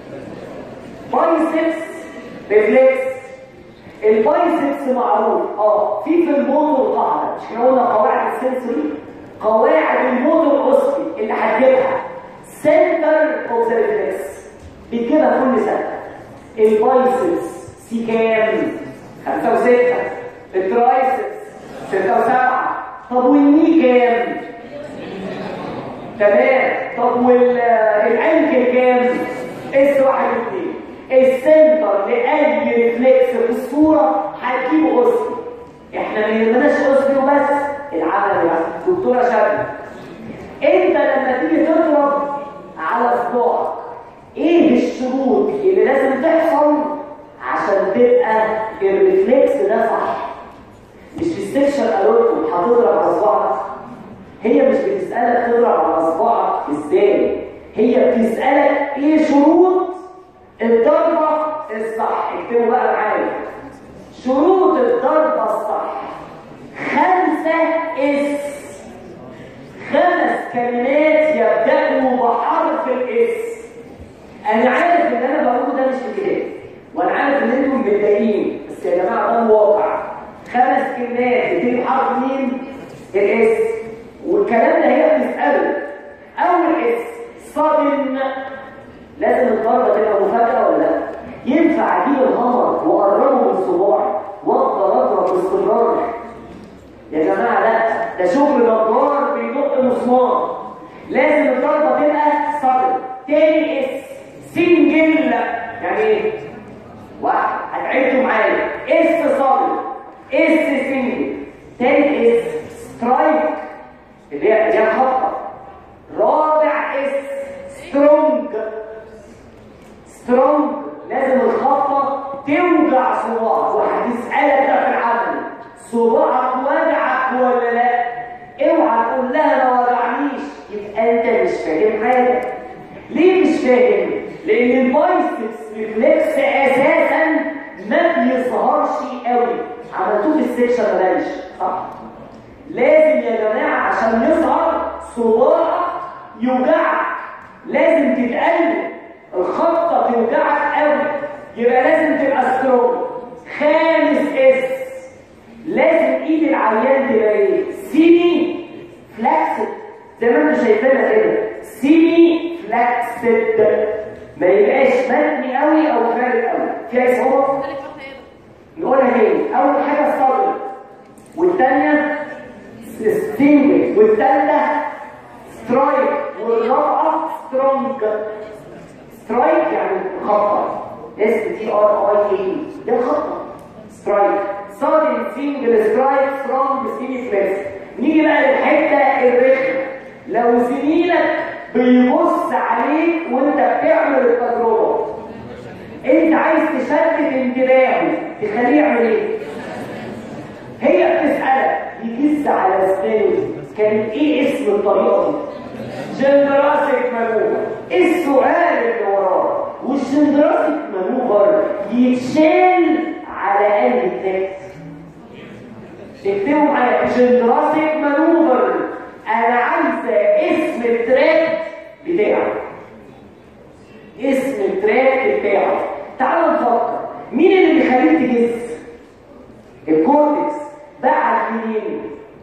بايسبس ريفلكس البايسبس معروف اه في في الموتور قاعدة مش احنا قلنا قواعد السنسوري قواعد الموتور اوسكي اللي هتجيبها سنتر اوف ذا ريفلكس بتجيبها كل سنة البايسبس سي كام؟ خمسة وستة الترايسبس ستة وسبعة طب والني كام؟ تمام طب والانكل كام اس واحد واثنين السنتر لاي ريفلكس في الصوره هتجيب اسمي احنا ما يهمناش اسمي وبس العمل بقى دكتوره شادي انت لما تيجي تضرب على اصبعك ايه الشروط اللي لازم تحصل عشان تبقى الريفلكس ده صح مش في السكشن قالوا لكم هتضرب على اصبعك هي مش بتسالك تضرب على اصبعك ازاي هي بتسالك ايه شروط الضربه الصح اكتبوا بقى معايا شروط الضربه الصح خمسه اس خمس كلمات يبدأوا بحرف الاس انا عارف ان انا بقوله ده مش في كتاب وانا عارف ان انتم متضايقين بس يا جماعه ده الواقع خمس كلمات بتيجي بحرف مين الاس والكلام ده هي بتساله اول اس صادم لازم الضربه تبقى مفاجاه ولا لا ينفع اجيب الهمر واقربه من صباعي وافضل اضرب باستمرار يا جماعه لا ده شغل جبار بيدق مسمار لازم الضربه تبقى صادم تاني اس سنجل يعني ايه واحد هتعدوا معايا اس صادم اس سنجل تالت اس سترايك اللي هي اللي هي خطه رابع اس سترونج سترونج لازم الخطه توجع صباعك وهتسالك ده في العمل صباعك وجعك ولا لا اوعى تقول لها ما وجعنيش يبقى انت مش فاهم حاجه ليه مش فاهم لان البايسبس ريفلكس اساسا ما بيظهرش قوي عملتوه في السكشن بلاش صح لازم يا جماعه عشان يظهر صباعك يوجعك لازم تتقلب الخطه توجعك قوي يبقى لازم تبقى سترونج خامس اس لازم ايد العيان تبقى ايه سيمي فلاكسد زي ما انتم شايفينها كده سيمي فلاكسد ما يبقاش متني قوي او فارد قوي في اي صعوبه نقولها تاني اول حاجه الصدر والثانيه ستينج والثالثه سترايك والرابعه سترونج سترايك يعني خطه اس تي ار اي اي ده خطه سترايك صادم سنجل سترايك سترونج سيمي فليكس نيجي بقى للحته الرخمه لو زميلك بيبص عليك وانت بتعمل التجربه انت عايز تشتت انتباهه تخليه يعمل ايه هي بتسالك يجز على اسنانه كان ايه اسم الطريقه دي جندراسيك مانوفر السؤال اللي وراه والجندراسيك مانوفر يتشال على انهي تكست اكتبوا معايا جندراسيك مانوفر انا عايزه اسم التراك بتاعه اسم التراك بتاعه تعالوا نفكر مين اللي بيخليك تجس الكورتكس بعد منين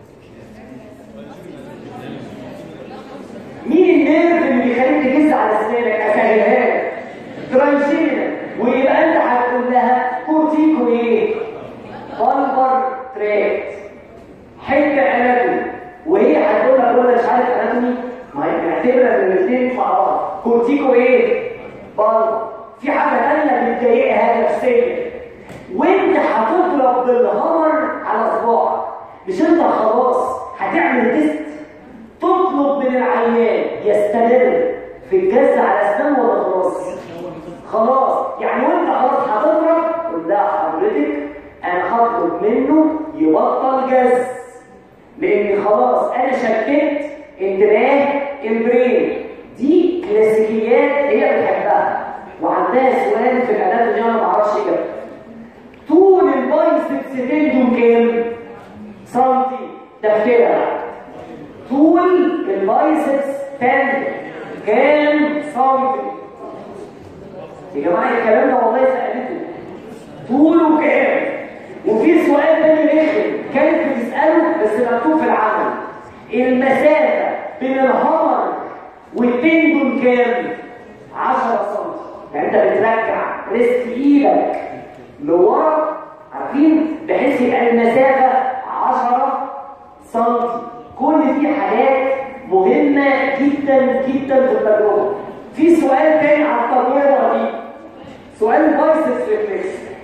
مين النيرف اللي بيخليك تجس على اسنانك اسهلها لك ترانشينا ويبقى انت هتقول لها كورتيكو ايه بالبر تراكت حته اناتومي وهي هتقول لك ولا مش عارف اناتومي ما هي بنعتبرها ان الاثنين مع بعض كورتيكو ايه بالبر في حاجه ثانيه بتضايقها نفسيا وانت هتضرب بالهمر على صباعك مش انت خلاص هتعمل تيست تطلب من العيان يستمر في الجز على اسنانه ولا خلاص خلاص يعني وانت خلاص هتضرب قول لها حضرتك انا هطلب منه يبطل جز لان خلاص انا شتت انتباه البرين دي كلاسيكيات هي بتحبها وعندها سؤال في الاناتومي انا ما اعرفش اجابته طول البايسبس تندون كام سنتي تفكيرها طول البايسبس تندون كام سنتي يا جماعه الكلام ده والله سالته طوله كام وفي سؤال تاني رخم كانت بتساله بس مكتوب في العمل المسافه بين الهمر والتندون كام 10 سم يعني انت بترجع ريست ايدك لورا عارفين بحيث يبقى المسافه 10 سم كل دي حاجات مهمه جدا جدا في التجربه في سؤال تاني على التجربه دي سؤال البايسبس ريفلكس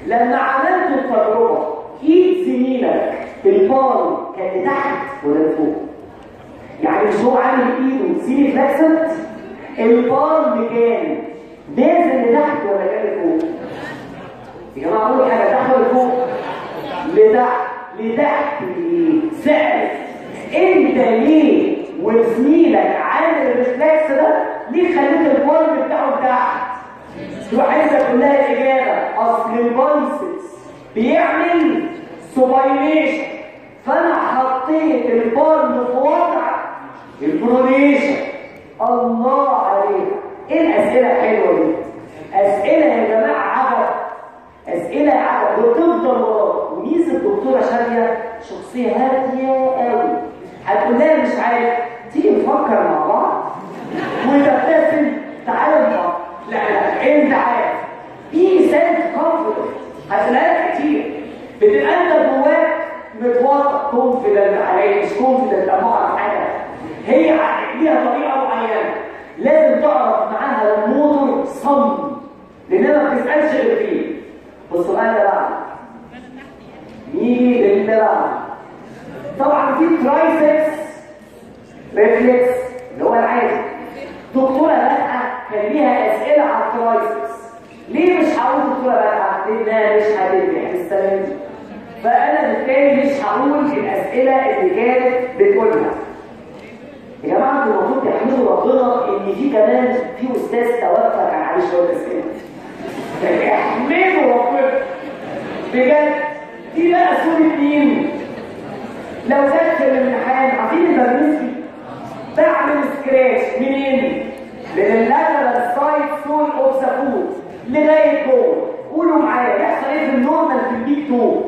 لما عملت التجربه ايد زميلك البال كان لتحت ولا لفوق يعني مش هو عامل ايده سيمي فلكسد البال كان نازل لتحت ولا كان لفوق يا جماعه قولوا حاجه تحت ولا فوق لتحت لتحت سقف انت ليه وزميلك عامل الريفلكس ده ليه خليت البال بتاعه تحت تروح عايزه كلها الاجابه اصل البايسبس بيعمل سوبايليشن فانا حطيت البال في وضع البرونيشن الله عليك ايه الاسئله الحلوه دي اسئله يا جماعه عبط اسئله عبط وتفضل وراك وميزه الدكتوره شاديه شخصيه هاديه قوي هتقول لها مش عارف تيجي نفكر مع بعض وتبتسم تعالى نفكر لا لا انت عارف في سيلف كونفيدنس هتلاقيها كتير بتبقى انت جواك متوتر كونفيدنت عليا مش كونفيدنت لما اعرف حاجه هي ليها طريقه معينه لازم تعرف معاها الموتور صم لانها ما بتسالش غير فيه والسؤال ده بقى مين اللي بقى طبعا في ترايسكس ريفلكس اللي هو العادي دكتوره بقى كان ليها اسئله على الترايسكس ليه مش هقول دكتوره بقى لانها مش هتنجح السنه دي فانا بالتالي مش هقول الاسئله اللي كانت بتقولها يا جماعه انتوا المفروض تحمدوا ربنا ان في كمان في استاذ توفى كان عليه شويه اسئله يعني احمدوا ربنا بجد دي بقى صوره مين؟ لو جت في الامتحان عارفين البرنسكي بعمل سكراتش منين؟ من اللاترال سايد سول اوف ذا فود لغايه جوه قولوا معايا يحصل ايه في النورمال في البيك 2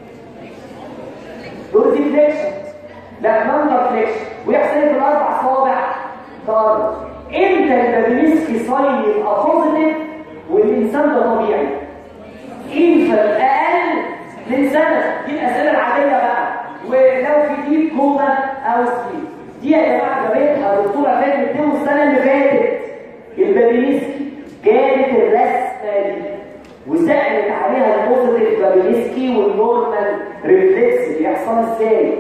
دول فليكشن لا نمبر فليكشن ويحصل ايه في الاربع صوابع ضرب امتى البابينسكي ساين يبقى بوزيتيف والانسان ده طبيعي انفل اقل من سنه دي الاسئله العاديه بقى ولو في ديب كوما او سليب دي يا جماعه جابتها دكتوره فاتت دي السنه اللي فاتت البابينسكي جابت الرسمه دي وسالت عليها البوزيتيف بابينسكي والنورمال ريفلكس بيحصل ازاي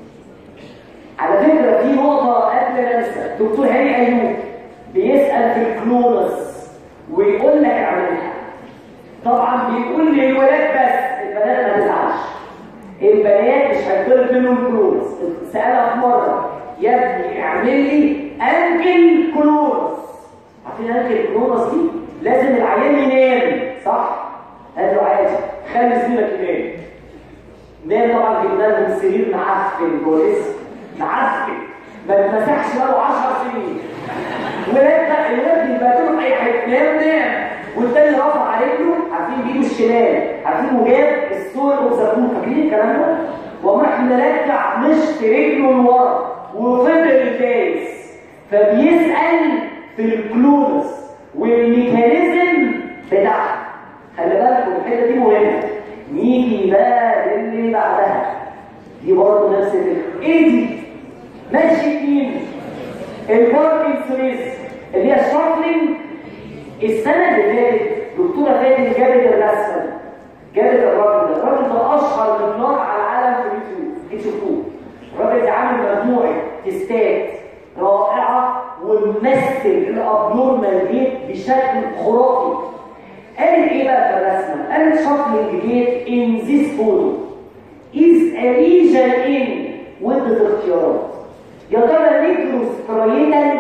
على فكره في نقطه قبل ما انسى دكتور هاني ايوب بيسال في الكلونس ويقول لك اعملها طبعا بيقول للولاد بس البنات ما تزعلش البنات مش هيطلب منهم كلونس سالها في مره يا ابني اعمل لي انكل كلونس عارفين انكل كلونس دي لازم العيان ينام صح قال له عادي خلي زميلك ينام نام طبعا جبنا لهم السرير معفن كويس معفن ما اتمسحش بقاله 10 سنين ولاد بقى الولاد بيبقى اي حاجه نام نام والتاني رفع على رجله عارفين بايده الشمال عارفين وجاب السور اوف ذا فاكرين الكلام ده وقام راح مرجع مشط رجله لورا وفضل دايس فبيسال في الكلونس والميكانيزم بتاعها خلي بالكم الحته دي مهمه نيجي بقى للي بعدها دي برضه نفس الفكره ايه دي ماشي مين الباركنسونيز اللي هي الشافلينج السنه اللي فاتت دكتوره فاتن جابت الرسمه جابت الراجل ده الراجل ده اشهر من نار على العالم في اليوتيوب تشوفوه الراجل ده عامل مجموعه تستات رائعه وممثل الابنورمال جيت بشكل خرافي قالت ايه بقى في الرسمه قالت شافلينج جيت ان ذيس فوتو is a region in وادت اختيارات يا ترى نيكروس سترايتال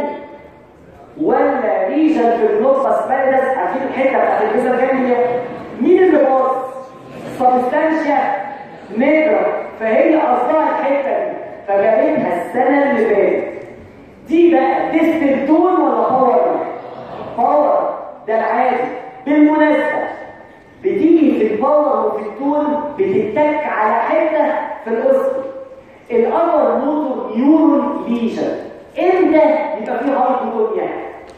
ولا ريجن في النقطة سبايدس عارفين الحتة بتاعت الجزر الجانبية مين اللي باص؟ سبستانشيا نيجرا فهي قصدها الحتة دي فجابتها السنة اللي فاتت دي بقى ديستنتون ولا باور؟ باور ده العادي بالمناسبة بتيجي في الباور وفي التون بتتك على حته في الاسم الامر موتور نيورون ليجن امتى يبقى في هايبوتونيا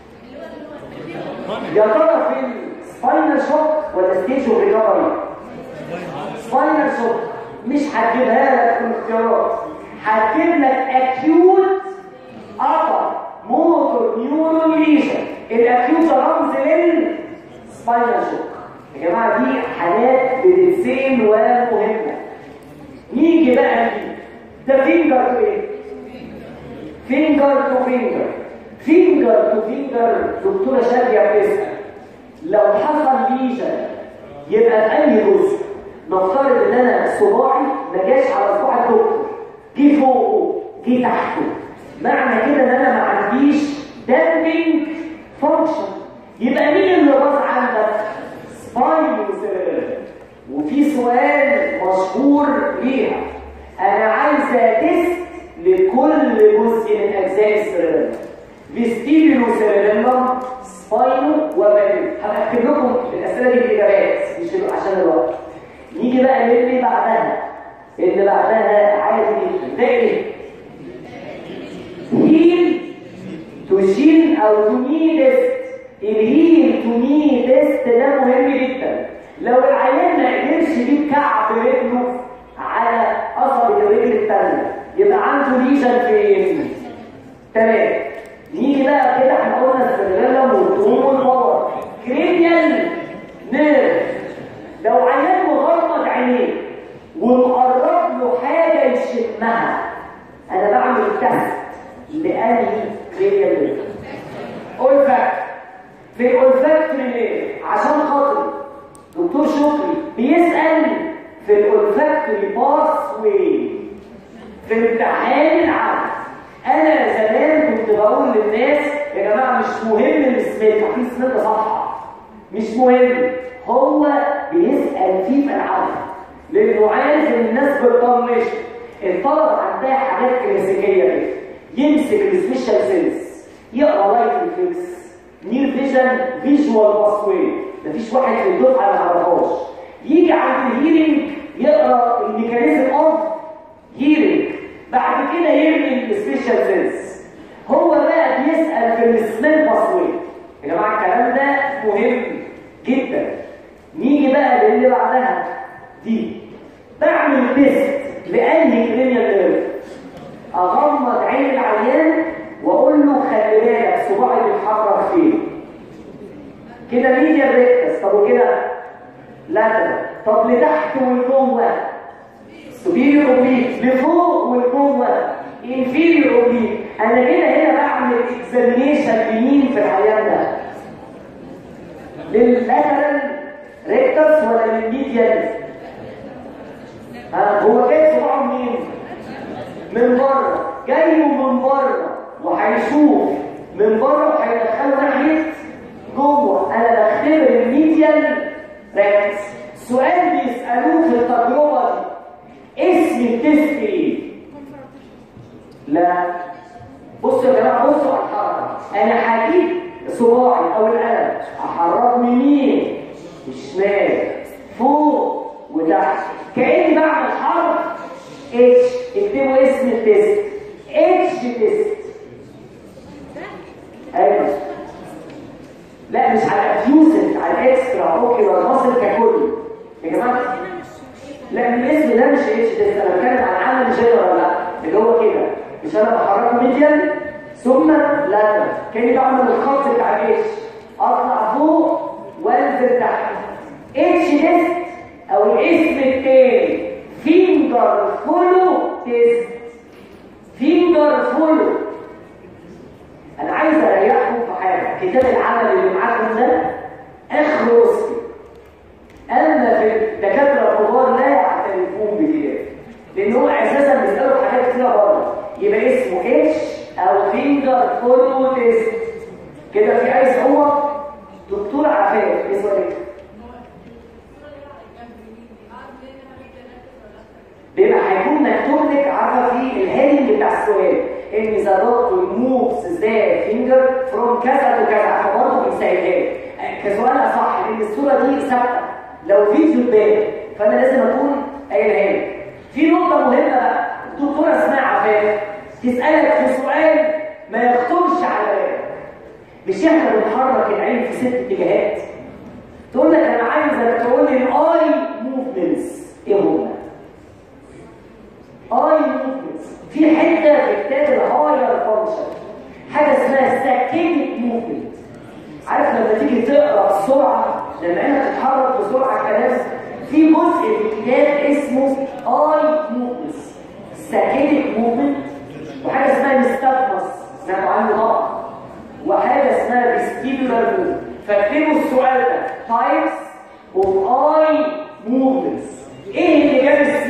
يا ترى في السباينال شوك ولا ستيج اوف ريكفري سباينال شوك مش هتجيبها لك في الاختيارات هتجيب لك اكيوت ابر موتور نيورون ليجن الاكيوت ده رمز للسباينال شوك يا جماعه دي حالات بتتسال ومهمه نيجي بقى دي ده فينجر تو ايه فينجر تو فينجر فينجر تو فينجر دكتوره شاديه بتسال لو حصل ليجن يبقى في انهي جزء نفترض ان انا صباعي ما جاش على صباع الدكتور جه فوقه جه تحته معنى كده ان انا ما عنديش دامبنج فانكشن يبقى مين اللي باظ عندك سباينوسيريبرال وفي سؤال مشهور ليها انا عايزه تيست لكل جزء من اجزاء السيريبرال فيستيبيلو سيريبرال سباينو وبالين هكتب لكم الاسئله دي بالاجابات مش عشان الوقت نيجي بقى للي بعدها اللي بعدها عادي جدا ده ايه هيل تشيل او تمي تيست الهيل تمي تيست ده مهم جدا لو العيان ما قدرش يجيب كعب رجله على قصبة الرجل الثانية يبقى عنده ليجن فين؟ تمام نيجي بقى كده احنا قلنا السيريلم والطول والباور كرينيال نيرف لو عيان مغمض عينيه ومقرب له حاجة يشمها انا بعمل تحت لأنهي كرينيال نيرف أولفاكت في الأولفاكتوري نيرف عشان خاطر دكتور شكري بيسأل في الأولفاكتوري باس واي في امتحان العقل انا زمان كنت بقول للناس يا جماعه مش مهم السميت في سميت صفحه مش مهم هو بيسال فيه في العقل لانه عارف ان الناس بتطنش الطلبه عندها حاجات كلاسيكيه كده يمسك السبيشال سيلز يقرا لايت ريفلكس نير فيجن فيجوال باسوي مفيش واحد في الدفعه ما يعرفهاش يجي عند الهيرنج يقرا الميكانيزم اوف هيرنج بعد كده يرمي السبيشال سيلز هو بقى بيسال في السميل باسوي يا جماعه الكلام ده مهم جدا نيجي بقى للي بعدها دي بعمل تيست لانهي كرينيال نيرف اغمض عين العيان واقول له خلي بالك صباعي بيتحرك فين كده ميديا ريكتس طب وكده لا طب لتحت ولجوه سوبيريور اوبليك لفوق ولجوه انفيريور اوبليك انا كده هنا بعمل اكزامينيشن لمين في العيان ده لللاترال ريكتس ولا للميديال ها هو جاي صباعه منين من بره جاي من بره وهيشوف من بره وهيدخله ناحيه جوه انا بختبر الميديال ريكتس سؤال بيسالوه في التجربه دي اسم التست ايه لا بصوا يا جماعه بصوا على الحركه انا هجيب صباعي او القلم احركه يمين وشمال فوق وتحت كاني بعمل حرف اتش اكتبوا اسم التست اتش تيست ايوه لا مش على الفيوزنت على الاكسترا اوكيولار ماسل ككل يا جماعه لا الاسم ده مش اتش تيست انا بتكلم عن عمل جنرال لا اللي هو كده مش انا بحركه ميديال ثم لا كاني بعمل الخط بتاع الاتش اطلع فوق وانزل تحت اتش تيست او الاسم التاني فينجر فولو تيست فينجر فولو انا عايز اريحكم في حاجه كتاب العمل اللي معاكم ده اخر اسمي اما في الدكاتره الكبار لا يعترفون بكده لان هو اساسا بيسالوا في حاجات كتير بره يبقى اسمه اتش او فينجر فولو تيست كده في اي صعوبه دكتور عفاف اسمه ايه بيبقى هيكون مكتوب لك عارفه في الهيدنج بتاع السؤال ان ذا دكتور موفز ذا فينجر فروم كذا تو كذا فبرضه بيسهلها لك كسؤال اصح لان الصوره دي ثابته لو فيديو اتبان فانا لازم اكون قايلها لك في نقطه مهمه بقى الدكتوره اسماء عفاف تسالك في سؤال ما يخطرش على بالك مش احنا بنحرك العين في ست اتجاهات تقول لك انا عايزك تقول لي الاي موفمنتس ايه هم اي موفمنتس في حته في كتاب الهاير فانكشن حاجه اسمها ساكينيك موفمنت عارف لما تيجي تقرا بسرعه لما عينك تتحرك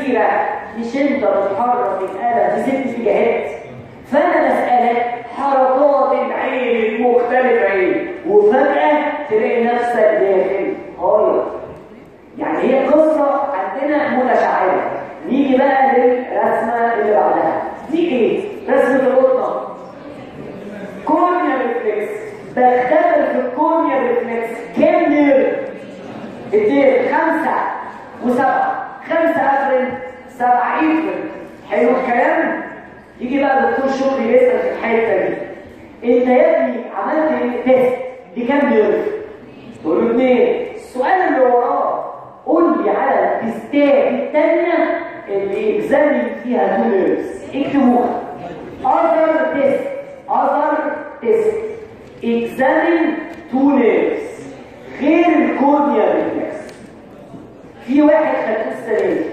كبيره مش انت بتحرك القلم في ست اتجاهات فانا بسالك حركات العين المختلفه ايه وفجاه تلاقي نفسك داخل غايه يعني هي قصه عندنا متشعبه نيجي بقى للرسمه اللي بعدها دي ايه رسمه القطه كورنيا ريفلكس بختبر في الكورنيا ريفلكس كام نيرف اتنين خمسة وسبعة خمسة افرن سبعة افرن حلو الكلام يجي بقى الدكتور شكري يسأل في الحتة دي انت يا ابني عملت ايه تيست دي كام نيرف تقول له اتنين السؤال اللي وراه قول لي على التستات التانية اللي اكزامن فيها تو نيرفز اكتبوها other test other test examine two nerves غير الكورنيا ريفلكس في واحد خدوه السنه دي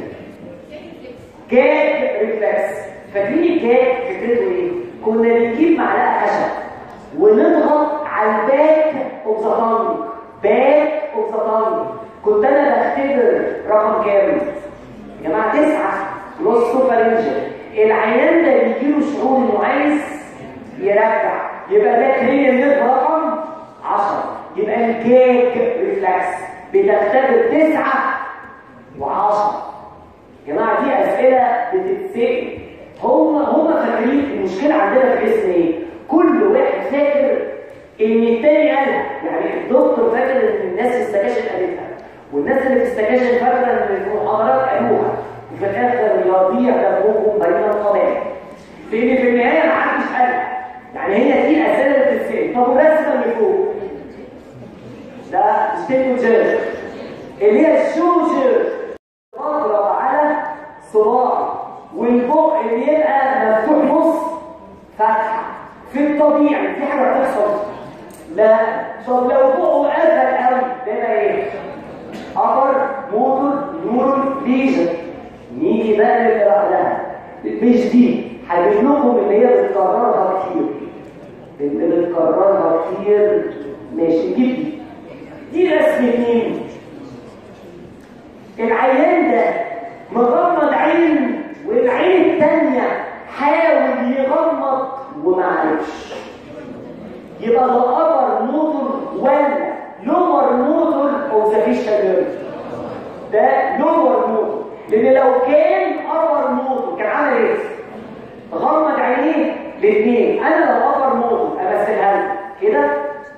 جاك ريفلكس فاكرين الجاك فكرته ايه كنا بنجيب معلقه خشب ونضغط على الباك اوف ذا تانج باك اوف ذا تانج كنت انا بختبر رقم كام يا جماعه تسعه نص فرنجل العيان ده بيجيله شعور انه عايز يرجع يبقى ده كلينير نيرف رقم 10 يبقى الكيك ريفلكس بتختبر 9 و10 يا جماعه دي اسئله بتتسال هم هم فاكرين المشكله عندنا في الاسم ايه كل واحد فاكر ان التاني قالها يعني الدكتور فاكر ان الناس في السكاشن قالتها والناس اللي في السكاشن فاكره ان المحاضرات قالوها وفي الاخر يضيع دمكم بين القبائل لان في النهايه ما حدش قالها يعني هي دي اسئله اللي بتتسال طب الرسمه اللي فوق ده ستيتوجير اللي هي الشوجر اضرب على صباع والبق اللي يبقى مفتوح نص فتحه في الطبيعي في حاجه بتحصل لا طب لو بقه قفل قوي ده يبقى ايه ابر موتور نيورون ليجن نيجي بقى للي بعدها مش دي هجيب لكم اللي هي بتكررها كتير اللي بتكررها كتير ماشي جيب دي دي رسم مين العيان ده مغمض عين والعين التانية حاول يغمض وما عرفش يبقى ده upper موتور ولا lower موتور او ذا فيشال ده lower موتور لان لو كان upper موتور كان عامل ايه غمض عينيه الاثنين انا لو upper موتور امثلها له كده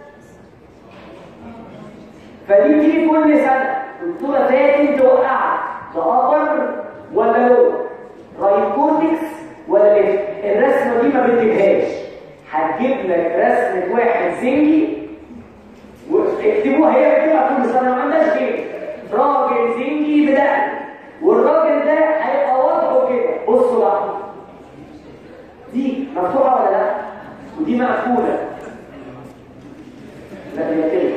فدي تيجي كل سنه دكتوره فاتن توقعك ده upper ولا lower رايت كورتكس ولا ليفت الرسمه دي ما بتجيبهاش هتجيب لك رسمه واحد زنجي واكتبوها هي بتبقى كل سنه ما عندهاش كده راجل زنجي بدقن والراجل ده هيبقى وضعه كده بصوا بقى دي مفتوحه ولا لا ودي مقفوله لا هي كده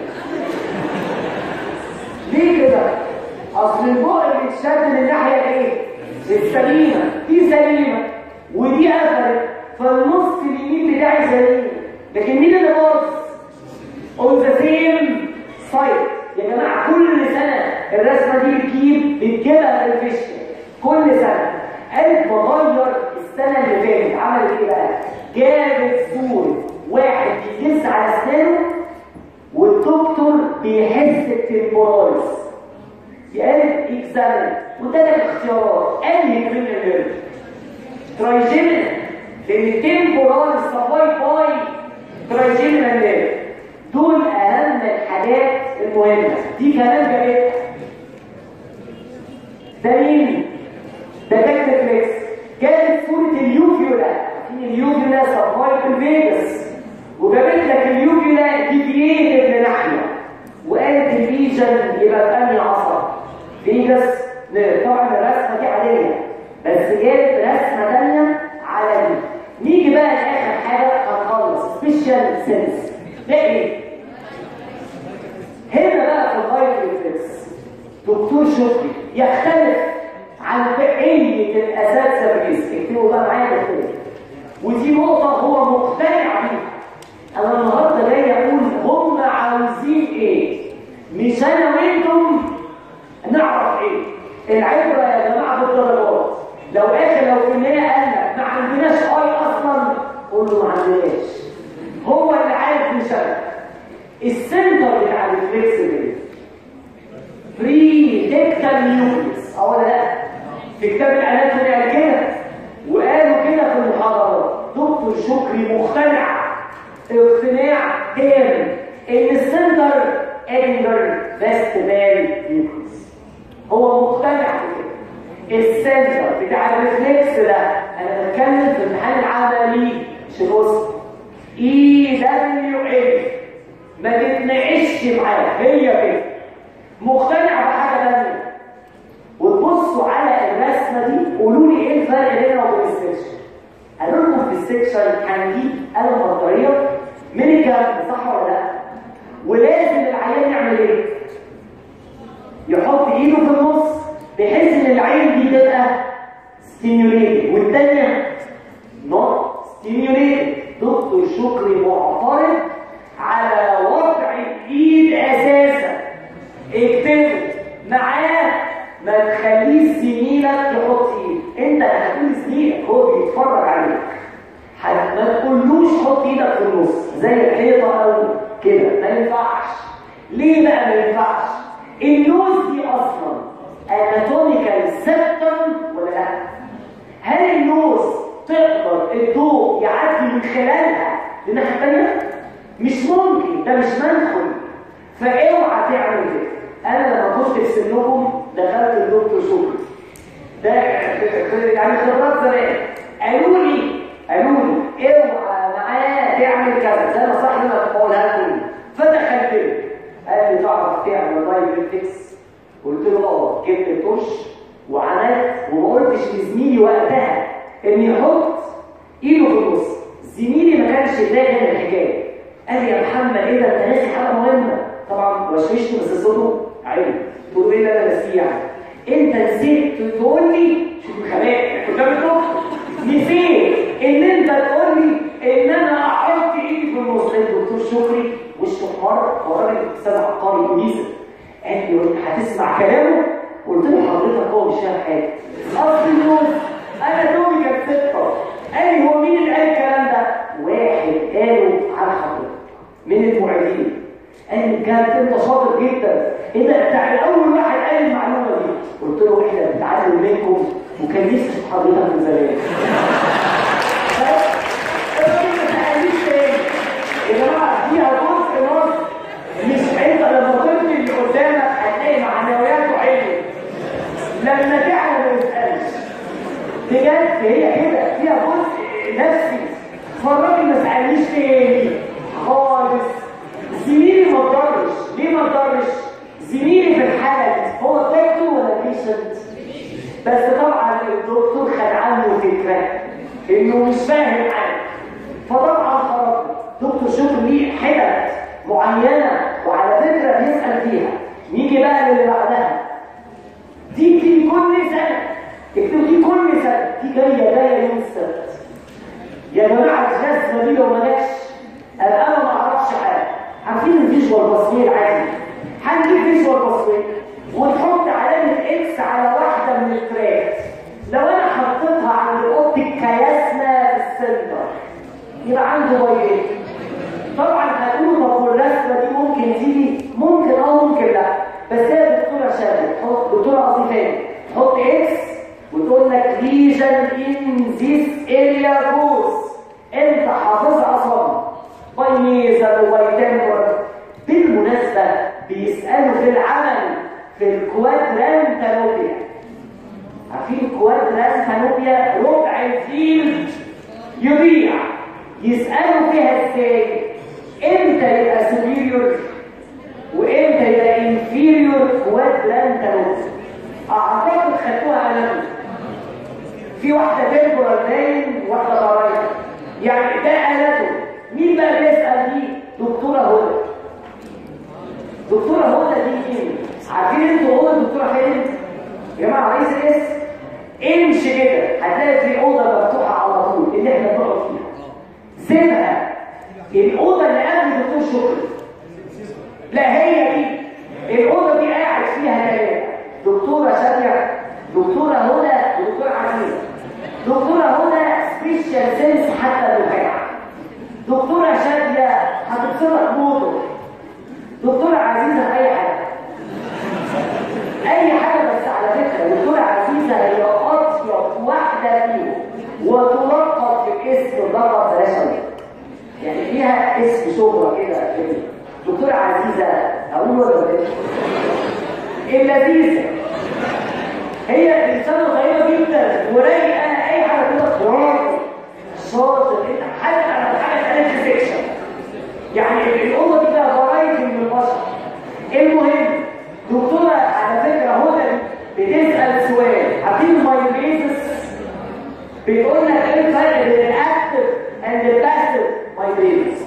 ليه كده اصل البق اللي اتشد من الناحيه ايه السليمه دي سليمه ودي قفلت فالنص اليمين بتاعي سليم لكن مين اللي باظ on the same side يا جماعه كل سنه الرسمه دي بتجيب بتجيبها في الفيشن كل سنه قالت بغير السنه اللي فاتت عملت ايه بقى جابت صوره واحد بيجس على اسنانه والدكتور بيحس بالتمبوراليس قالت اكزامن وادالك اختيارات انهي من النيرف ترايجيمينال لان التمبورال سبلاي باي ترايجيمينال نيرف دول اهم الحاجات المهمه دي كمان جابتها ده مين ده جاك ريفلكس جابت صوره اليوفيولا في اليوفيولا سبلاي في الفيجاس وجابت لك اليوفيولا ديفييتد لناحيه وقالت الفيجن يبقى في انهي عصب فيجاس طبعا الرسمه دي عاديه بس جابت رسمه ثانيه على دي نيجي بقى لاخر حاجه هنخلص سبيشال سينس ده ايه هنا بقى في اللايف ريفلكس دكتور شكري يختلف عن بقيه الاساتذه في الجسم اكتبوا بقى معايا كده ودي نقطه هو مقتنع بيها انا النهارده جاي اقول هم عاوزين ايه مش انا وانتم نعرف ايه العبره يا جماعه بالدرجات في كتاب الاناتومي قال كده وقالوا كده في المحاضرات دكتور شكري مقتنع اقتناع تام ان السنتر انجر بس بال نيوكليس هو مقتنع بكده السنتر بتاع الريفلكس ده انا بتكلم في الامتحان العملي مش الوسط اي دبليو ال ما تتناقش معاه هي كده مقتنع بحاجه ثانيه وتبصوا على الرسمه دي قولوا لي ايه الفرق بيننا وبين السكشن قالوا لكم في السكشن هنجيب قلم بطاريه من الجنب صح ولا لا ولازم العيان يعمل ايه يحط ايده في النص بحيث ان العين دي تبقى ستيميوليتد والثانيه نوت ستيميوليتد دكتور شكري معترض على وضع الايد اساسا اكتبه معاه ما تخليش زميلك يحط ايد انت اللي هتقول زميلك هو بيتفرج عليك ما تقولوش حط ايدك في النص زي الحيطه او كده ما ينفعش ليه بقى ما ينفعش النوز دي اصلا اناتوميكال سيبتم ولا لا هل النوز تقدر الضوء يعدي من خلالها للناحيه الثانيه مش ممكن ده مش مدخل فاوعى تعمل كده انا لما كنت في سنكم دخلت الدكتور شكري ده يعني خبرات زمان قالوا لي قالوا لي اوعى معاه تعمل كذا ده نصيحه انا بقولها لكم فدخلت له قال لي تعرف تعمل دايركتكس قلت له اه جبت التوش وعملت وما قلتش لزميلي وقتها ان يحط ايده في النص زميلي ما كانش فاهم الحكايه قال لي يا محمد ايه ده انت ناسي حاجه مهمه طبعا وشوشت بس صوته عالي تقول ايه ده انا ناسيه يعني انت نسيت تقول لي شوف الخلاق قدام الدكتور نسيت ان انت تقول لي ان انا احط ايدي في النص الدكتور شكري وشه احمر وراجل استاذ عبقري ونيسا قال لي هتسمع كلامه قلت له حضرتك هو مش فاهم حاجه اصل النص انا تومي كانت ثقه قال لي هو مين اللي قال الكلام ده واحد قاله على حضرتك من المعيدين قال لي بجد انت شاطر جدا انت بتاع اول واحد قال المعلومه دي قلت له احنا بنتعلم منكم وكان نفسي اشوف حضرتك من زمان يا جماعه فيها جزء نص مش انت لما طفل اللي قدامك هتلاقي معنوياته عاليه لما تعلم ما يسالش بجد هي كده فيها جزء نفسي فالراجل ما سالنيش تاني خالص زميلي ما اتضرش ليه ما اتضرش زميلي في الحاله دي هو دكتور ولا بيشنت بس طبعا الدكتور خد عنه فكره انه مش فاهم حاجه فطبعا خرج دكتور شكر ليه حتت معينه وعلى فكره بيسال فيها نيجي بقى للي بعدها دي بتيجي كل سنه اكتب دي كل سنه دي جايه جايه يوم السبت يا جماعه الرسمه دي لو ما جاتش انا ما اعرفش حاجه عارفين الفيجوال بصوير عادي هنجيب فيجوال بصوير ونحط علامه اكس على واحده من التراكات لو انا حطيتها عند اوضه الكياسنا في السنتر يبقى عنده بايين طبعا هتقولوا طب والرسمه دي ممكن تيجي ممكن اه ممكن لا بس هي دكتوره شاديه تحط دكتوره قصدي تحط اكس وتقول لك ليجن ان ذيس اريا جوز انت حافظها اصلا باي ميزل وباي تمبر بالمناسبه بيسالوا في العمل في الكوادرانتالوبيا عارفين الكوادرانتالوبيا ربع الفيلد يضيع يسالوا فيها ازاي امتى يبقى سوبيريور وامتى يبقى انفيريور كوادرانتالوبيا اعتقد خدتوها اناتومي في واحده تمبرال باين وواحده ضرايب يعني ده اناتومي مين بقى بيسال دي دكتوره هدى دكتوره هدى دي مين عارفين انتوا اوضه الدكتوره فين يا جماعه رئيس الاسم امشي كده هتلاقي في اوضه مفتوحه على طول اللي احنا بنقعد فيها سيبها الاوضه اللي قبل دكتور شكري لا هي دي الاوضه دي قاعد فيها ثلاثه دكتوره شاديه دكتوره هدى ودكتوره عزيزه دكتوره هدى سبيشال سينس حتى النخاع دكتوره شاديه هتبصرك موتور دكتوره عزيزه اي حاجه اي حاجه بس على فكره دكتوره عزيزه هي واحدة فيهم وتلقب باسم اللقب بلاش أقول. يعني فيها اسم شهرة كده كده دكتورة عزيزة أقول ولا بلاش اللذيذة هي إنسانة طيبة جدا ورايقة أي حاجة كده خرافي شاطر انت حتى على حاجة ثلاثة سيكشن يعني الأوضة دي فيها فرايتي من البشر المهم دكتورة على فكرة هدى بتسأل سؤال عارفين المايبريزس بيقول لك ايه الفرق بين الاكتف اند الباسيف مايبريزس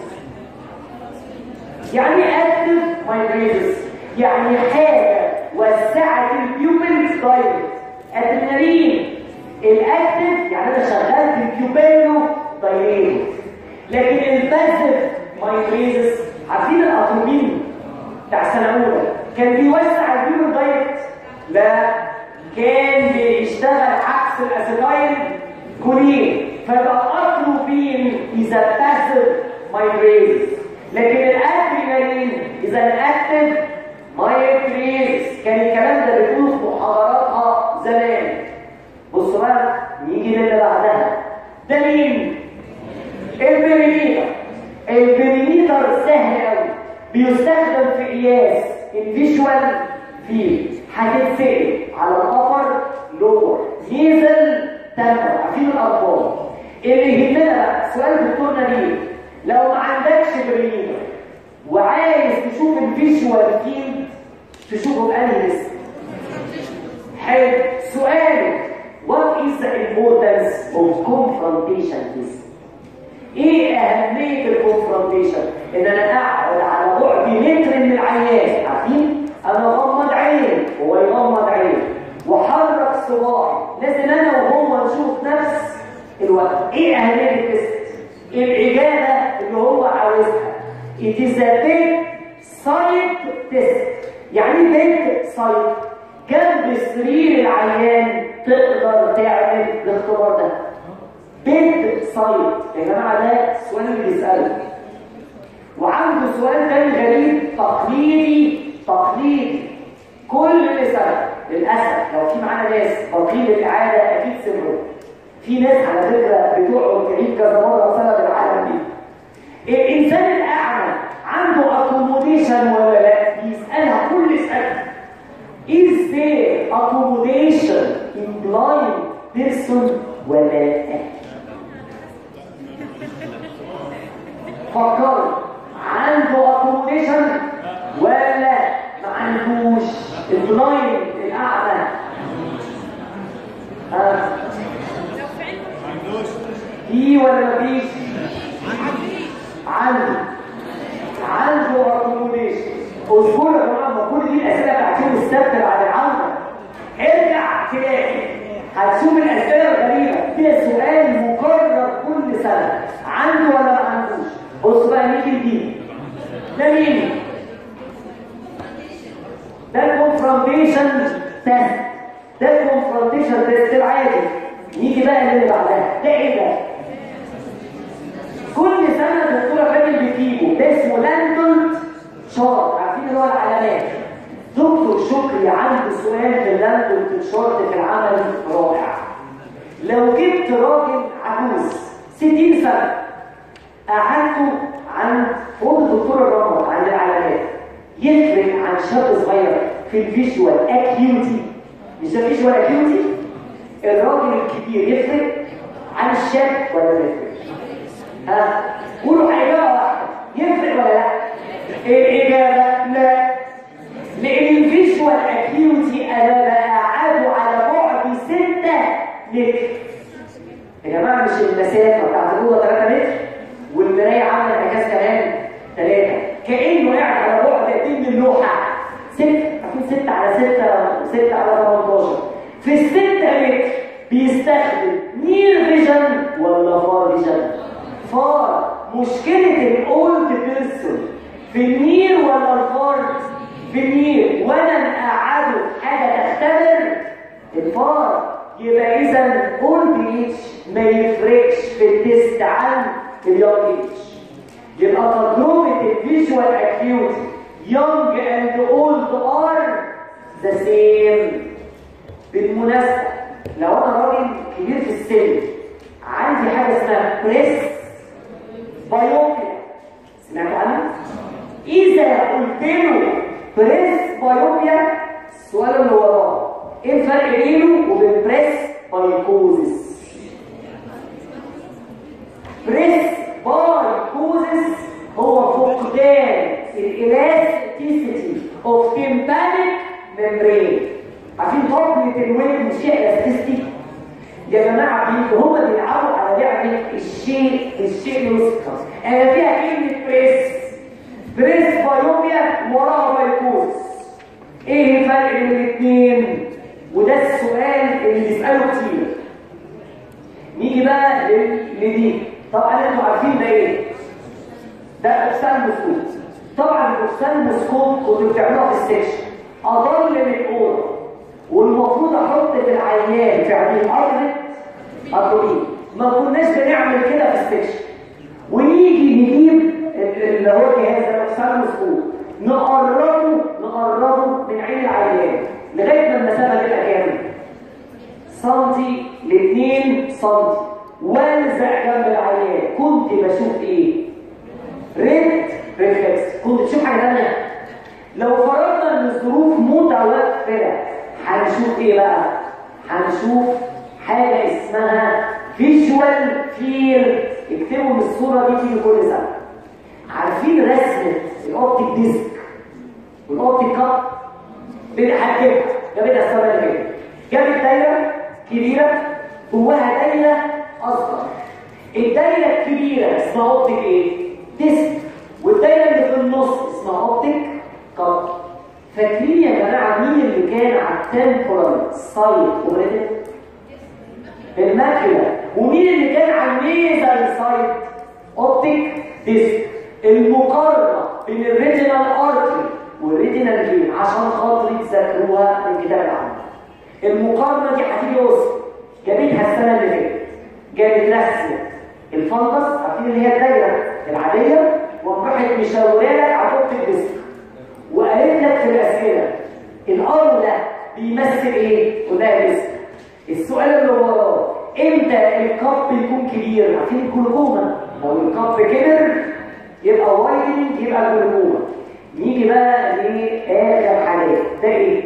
يعني اكتف مايبريزس يعني حاجة وسعت البيوبل دايركت ادرينالين الاكتف يعني انا شغال في البيوبيلو دايركت لكن الباسيف مايبريزس عارفين الاتروبين بتاع سنه اولى كان بيوسع البيوبل دايركت لا كان بيشتغل عكس الاسيتايل كولين فالاتروبين اذا باسيف مايبريزس لكن الادرينالين اذا الاكتف مايبريزس كان الكلام ده بيقول في محاضراتها زمان بص بقى نيجي للي بعدها ده مين البريميتر البريميتر سهل قوي بيستخدم في قياس الفيجوال فيلد هتتسال على الابر لور نيزل تمبر عارفين الارقام اللي يهمنا بقى سؤال دكتور نبيل لو ما عندكش بريميتر وعايز تشوف الفيجوال فيلد تشوفه بأنهي اسم حلو سؤال what is the importance of confrontation test ايه اهميه الكونفرونتيشن ان انا اقعد على بعد متر من العيان عارفين انا اغمض عين هو يغمض عين وحرك صباعي لازم انا وهو نشوف نفس الوقت ايه اهميه التست الاجابه اللي هو عاوزها it is a big site test يعني big site جنب سرير العيان تقدر تعمل الاختبار ده بيت سايت يا جماعه ده السؤال اللي بيساله وعنده سؤال تاني غريب تقليدي تقليدي كل سنه للاسف لو في معانا ناس بطيل الاعاده اكيد سمعوا في ناس على فكره بتقعد تعيد كذا مره بسبب العالم دي الانسان الاعمى عنده اكوموديشن ولا لا بيسالها كل سنه Is there accommodation in blind person ولا لا؟ فكر عنده accommodation ولا ما عندوش البلايند الأعمى ها في ولا مفيش؟ عنده عنده accommodation اذكروا يا جماعه ما كل دي الاسئله بتاعت يوم السبت بعد العوده ارجع تلاقي هتشوف الاسئله الغريبه فيها سؤال مكرر كل سنه عنده ولا ما عندوش بص بقى نيجي لدي ده مين ده الكونفرونتيشن تيست ده الكونفرونتيشن تيست العادي نيجي بقى اللي بعدها ده ايه ده كل سنه الدكتوره فادي بتجيبه ده اسمه لاندون شارت عارفين اللي هو العلامات دكتور شكري عنده سؤال في اللاندون شارت في العمل رائع لو جبت راجل عجوز 60 سنه قعدته عند فوق الدكتور الرمض عند العلامات يفرق عن شاب صغير في الفيجوال اكيوتي مش ده فيجوال اكيوتي الراجل الكبير يفرق عن الشاب ولا ما يفرقش ها قولوا حاجه واحده يفرق ولا لا الإجابة لا لأن الفيجوال أكيوتي أنا بقعده على بعد 6 متر يا جماعة مش المسافة بتاعت الأوضة 3 متر والمراية عاملة انعكاس كمان 3 كأنه قاعد على بعد قد من اللوحة 6 عارفين 6 على 6 6 على 18 في ال 6 متر بيستخدم نير فيجن ولا فار فيجن؟ فار مشكلة الأولد بيرسون في النير ولا الفار في النير وانا مقعده حاجه تختبر الفار يبقى اذا اولد ايج ما يفرقش في التست عن اليونج ايج يبقى تجربه الفيجوال اكيوتي يونج اند اولد ار ذا سيم بالمناسبه لو انا راجل كبير في السن عندي حاجه اسمها بريس بايوبيا سمعتوا عنها اذا قلت له بريس بايوبيا السؤال اللي وراه ايه الفرق بينه وبين بريس بايكوزس بريس بايكوزس هو فقدان الالاستيسيتي اوف تيمبانيك ممبرين عارفين طبلة الويل مش فيها الاستيسيتي يا جماعه بي- هما بيلعبوا على لعبه الشيء الشيء يسكر انا فيها كلمه بريس بريس بايوبيا وراها بايكوزس ايه الفرق بين الاثنين وده السؤال اللي بيساله كتير نيجي بقى لل- لدي طبعا انتوا عارفين ده ايه ده اوكسالموسكوب طبعا الاوكسالموسكوب كنتوا بتعملوها في السكشن اضل من الاوضه والمفروض احط في العيان في عينيه ارض اطولين ما كناش بنعمل كده في السكشن ونيجي نجيب ال- اللي هو جهاز الاوكسالموسكوب نقربه نقربه من عين العيان لغايه ما المسافه تبقى كام سنتي ل 2 سنتي والزق جنب العيان كنت بشوف ايه ريد ريفلكس كنت تشوف حاجه ثانيه لو فرضنا ان الظروف متوفره هنشوف ايه بقى هنشوف حاجه اسمها فيجوال فيل اكتبوا من الصوره دي تيجي كل سنه عارفين رسمه الاوبتيك ديسك والاوبتيك كاب هتجيبها جابتها السنه اللي فاتت جابت دايره كبيره جواها دايره اصغر الدايره الكبيره اسمها اوبتيك ايه ديسك والدايره اللي في النص اسمها اوبتيك كاب فاكرين يا جماعه مين اللي كان على التمبورال سايد اوريدي الماكيولا ومين اللي كان على النيزل سايد اوبتيك ديسك المقارنه بين الريتينال ارتري والريتينال فين عشان خاطر تذاكروها من كتاب العام المقارنه دي هتيجي وسط جابتها السنه اللي فاتت جابت رسمه الفندس عارفين اللي هي الدايره العاديه وراحت مشاورالك على اوبتيك ديسك وقالت لك في الاسئله الار ده بيمثل ايه؟ قلنا ديسك السؤال اللي وراه امتى الكب يكون كبير عارفين الجلوكوما لو الكب كبر يبقى وايدنج يبقى جلوكوما نيجي بقى لاخر حاجات ده ايه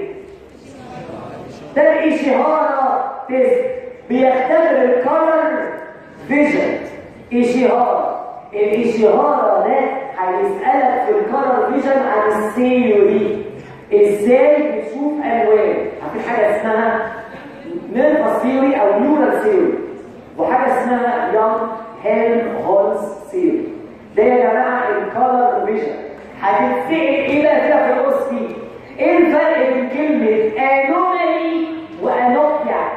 ده الاشهاره تيست بيختبر الكلر فيجن اشهاره الاشهاره ده هيسالك في الكلر فيجن عن الثيوري ازاي بتشوف الوان عارفين حاجه اسمها نيرفس ثيوري او نيورال ثيوري وحاجه اسمها يونغ هيلم هولز ثيوري ده يا جماعه الكالر فيجن هتتسال ايه بقى كده في الاوسكي ايه الفرق بين كلمه انومالي وانوبيا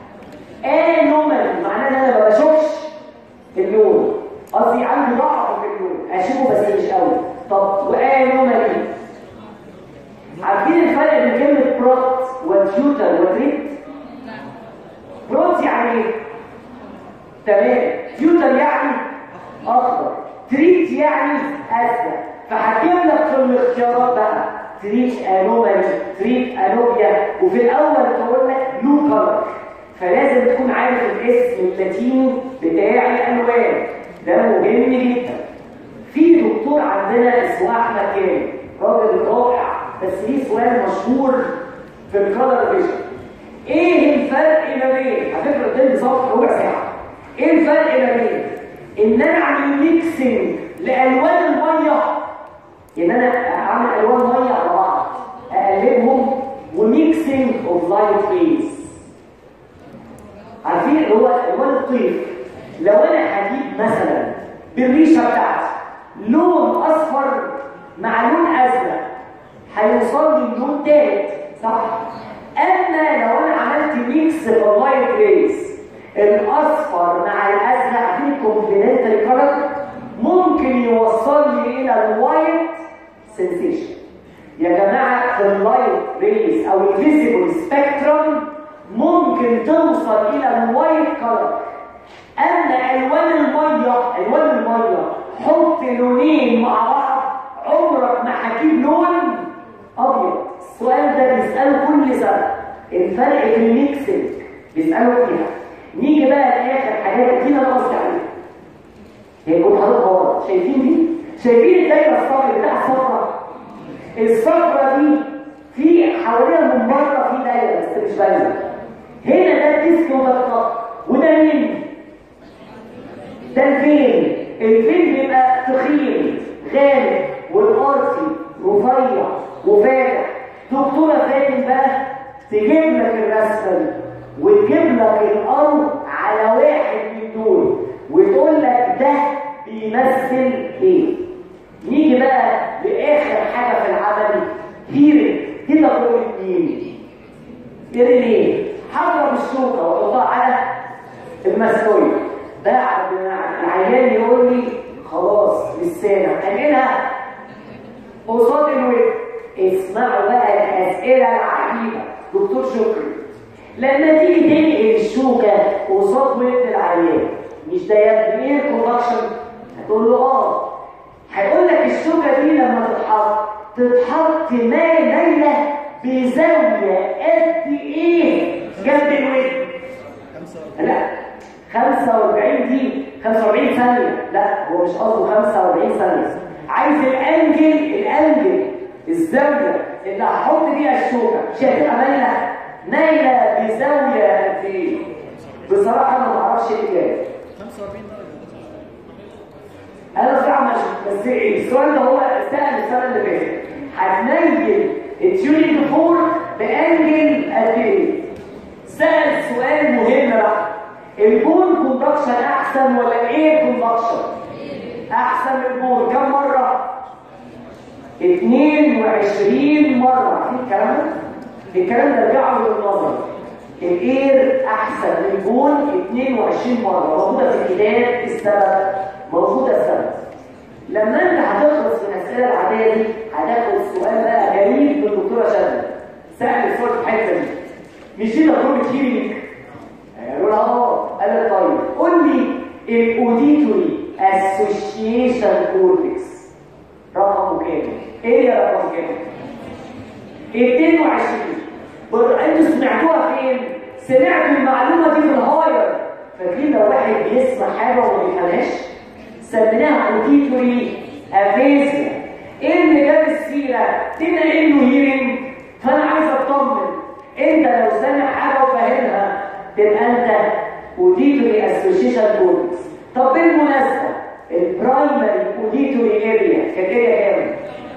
انومالي معناه ان انا ما بشوفش اللون قصدي عندي ضعف في اللون اشوفه بس مش قوي طب وانومالي عارفين الفرق بين كلمه بروت وتيوتر وتريت بروت يعني ايه تمام تيوتر يعني اخضر تريت يعني ازرق فهجيب لك في الاختيارات بقى تريت انومالي تريت انوبيا وفي الاول تقول لك بلو كلر فلازم تكون عارف الاسم اللاتيني بتاع الالوان ده مهم جدا في دكتور عندنا اسمه احمد كامل راجل رائع بس ليه سؤال مشهور في الكلر فيجن ايه الفرق ما بين على فكره قدامي بالظبط ربع ساعه ايه الفرق ما بين ان انا اعمل ميكسنج لالوان الميه ان انا اعمل الوان ميه على بعض اقلبهم وميكسنج اوف لايت ويز عارفين اللي هو الوان الطيف لو انا هجيب مثلا بالريشه بتاعتي لون اصفر مع لون ازرق هيوصل لي لون تالت صح اما لو انا عملت ميكس في اللايت ريز الاصفر مع الازرق في كومبلمنتري كلر ممكن يوصل لي الى الوايت سنسيشن يا جماعه في اللايت ريز او الفيزيبل سبيكترم ممكن توصل الى الوايت كلر اما الوان الميه الوان الميه حط لونين مع بعض عمرك ما هتجيب لون ابيض السؤال ده بيساله كل سنه الفرق في الميكسنج بيسالوا فيها نيجي بقى لاخر حاجات دي انا قصدي عليها هي كنت حضرتك ورا شايفين دي شايفين الدايره الصفراء بتاع الصفراء الصفراء دي في حواليها من بره في دايره بس مش باينه هنا ده الديسك وده الخط وده مين ده الفين الفين بيبقى تخين غامق والقاسي رفيع وفاتح دكتوره فاتن بقى تجيب لك الرسمه دي وتجيب لك الارض على واحد من دول وتقول لك ده بيمثل ايه نيجي بقى لاخر حاجه في العمل هيرنج كده بقول مين هيرنج ايه حضر الشوكه واحطها على المسؤول بعد ما العيان يقول لي خلاص لسانه هنقلها قصاد الوجه اسمعوا بقى الاسئله العجيبه دكتور شكري لما تيجي تنقل الشوكه قصاد ودن العيان مش ده يا ابني ايه الكونكشن هتقول له اه هيقول لك الشوكه دي لما تتحط تتحط مايله بزاويه قد ايه جنب الودن لا 45 دي 45 ثانيه لا هو مش قصده 45 ثانيه عايز الانجل الانجل الزاويه اللي هحط بيها الشوكه مش هتبقى مايله مايله بزاويه قد ايه بصراحه انا ما اعرفش ايه 45 درجه انا فعلا بس السؤال ده هو سال السنه اللي فاتت هتنيل التيونينج فور بانجل قد ايه سال سؤال مهم بقى البون كوندكشن احسن ولا الاير كوندكشن احسن من البون كم مره 22 مره في الكلام ده الكلام ده رجعوا للنظر الاير احسن من البون 22 مره موجوده في الكتاب السبب موجوده السبب لما انت هتخلص من الاسئله العاديه دي هتاخد سؤال بقى جميل من الدكتوره شاديه سال السؤال في الحته دي مش دي تجربه هيرنج يقول اه قال لك طيب قول لي الاوديتوري اسوشيشن كورتكس رقمه كام ايه يا رقم كام 22 انتوا سمعتوها فين سمعتوا المعلومه دي في الهاير فاكرين لو واحد بيسمع حاجه وما بيفهمهاش سميناها اوديتوري افيزيا ايه اللي جاب السيره تنقل له هيرنج فانا عايز اطمن انت لو سامع حاجه وفاهمها تبقى انت اوديتوري اسوشيشن كورتكس طب بالمناسبه البرايمري اوديتوري اريا كانت اريا كام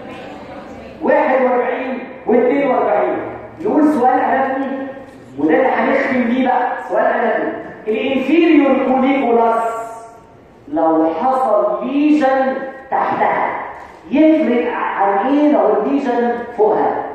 41 و42 نقول سؤال اناتومي وده اللي هنختم بيه بقى سؤال اناتومي الانفيريور كوليكولاس لو حصل ليجن تحتها يفرق عن ايه لو الليجن فوقها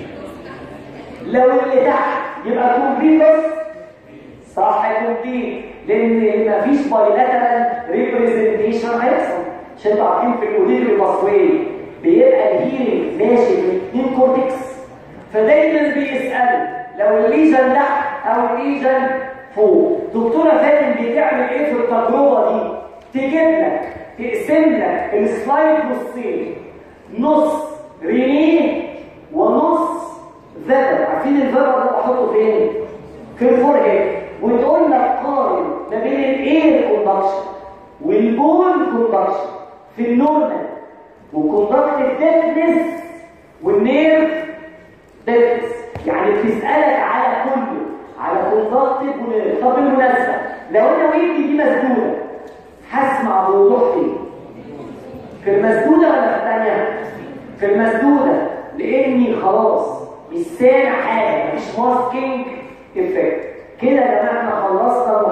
لو اللي تحت يبقى كومبليت صح كومبليت لان مفيش بايلاترال ريبريزنتيشن هيحصل عشان انتوا عارفين في الاوديتوري المصري بيبقى الهيرنج ماشي من اثنين كورتكس فدايما بيسال لو الليجن تحت او الليجن فوق دكتوره فاتن بتعمل ايه في التجربه دي تجيب لك تقسم لك السلايد نصين نص رينيه ونص فيبر عارفين الفيبر ده بحطه فين في الفورهيد وتقول لك قارن ما بين الاير كوندكشن والبون كوندكشن في النورمال وكوندكتيف ديفنس والنيرف ديفنس يعني بتسالك على كله على كوندكتيف ونيرف طب بالمناسبه لو انا ودني دي مسدوده هسمع بوضوح فين في المسدوده ولا في الثانيه في المسدوده لاني خلاص مش سامع حاجه مفيش ماسكينج افكت كده يا جماعه احنا خلصنا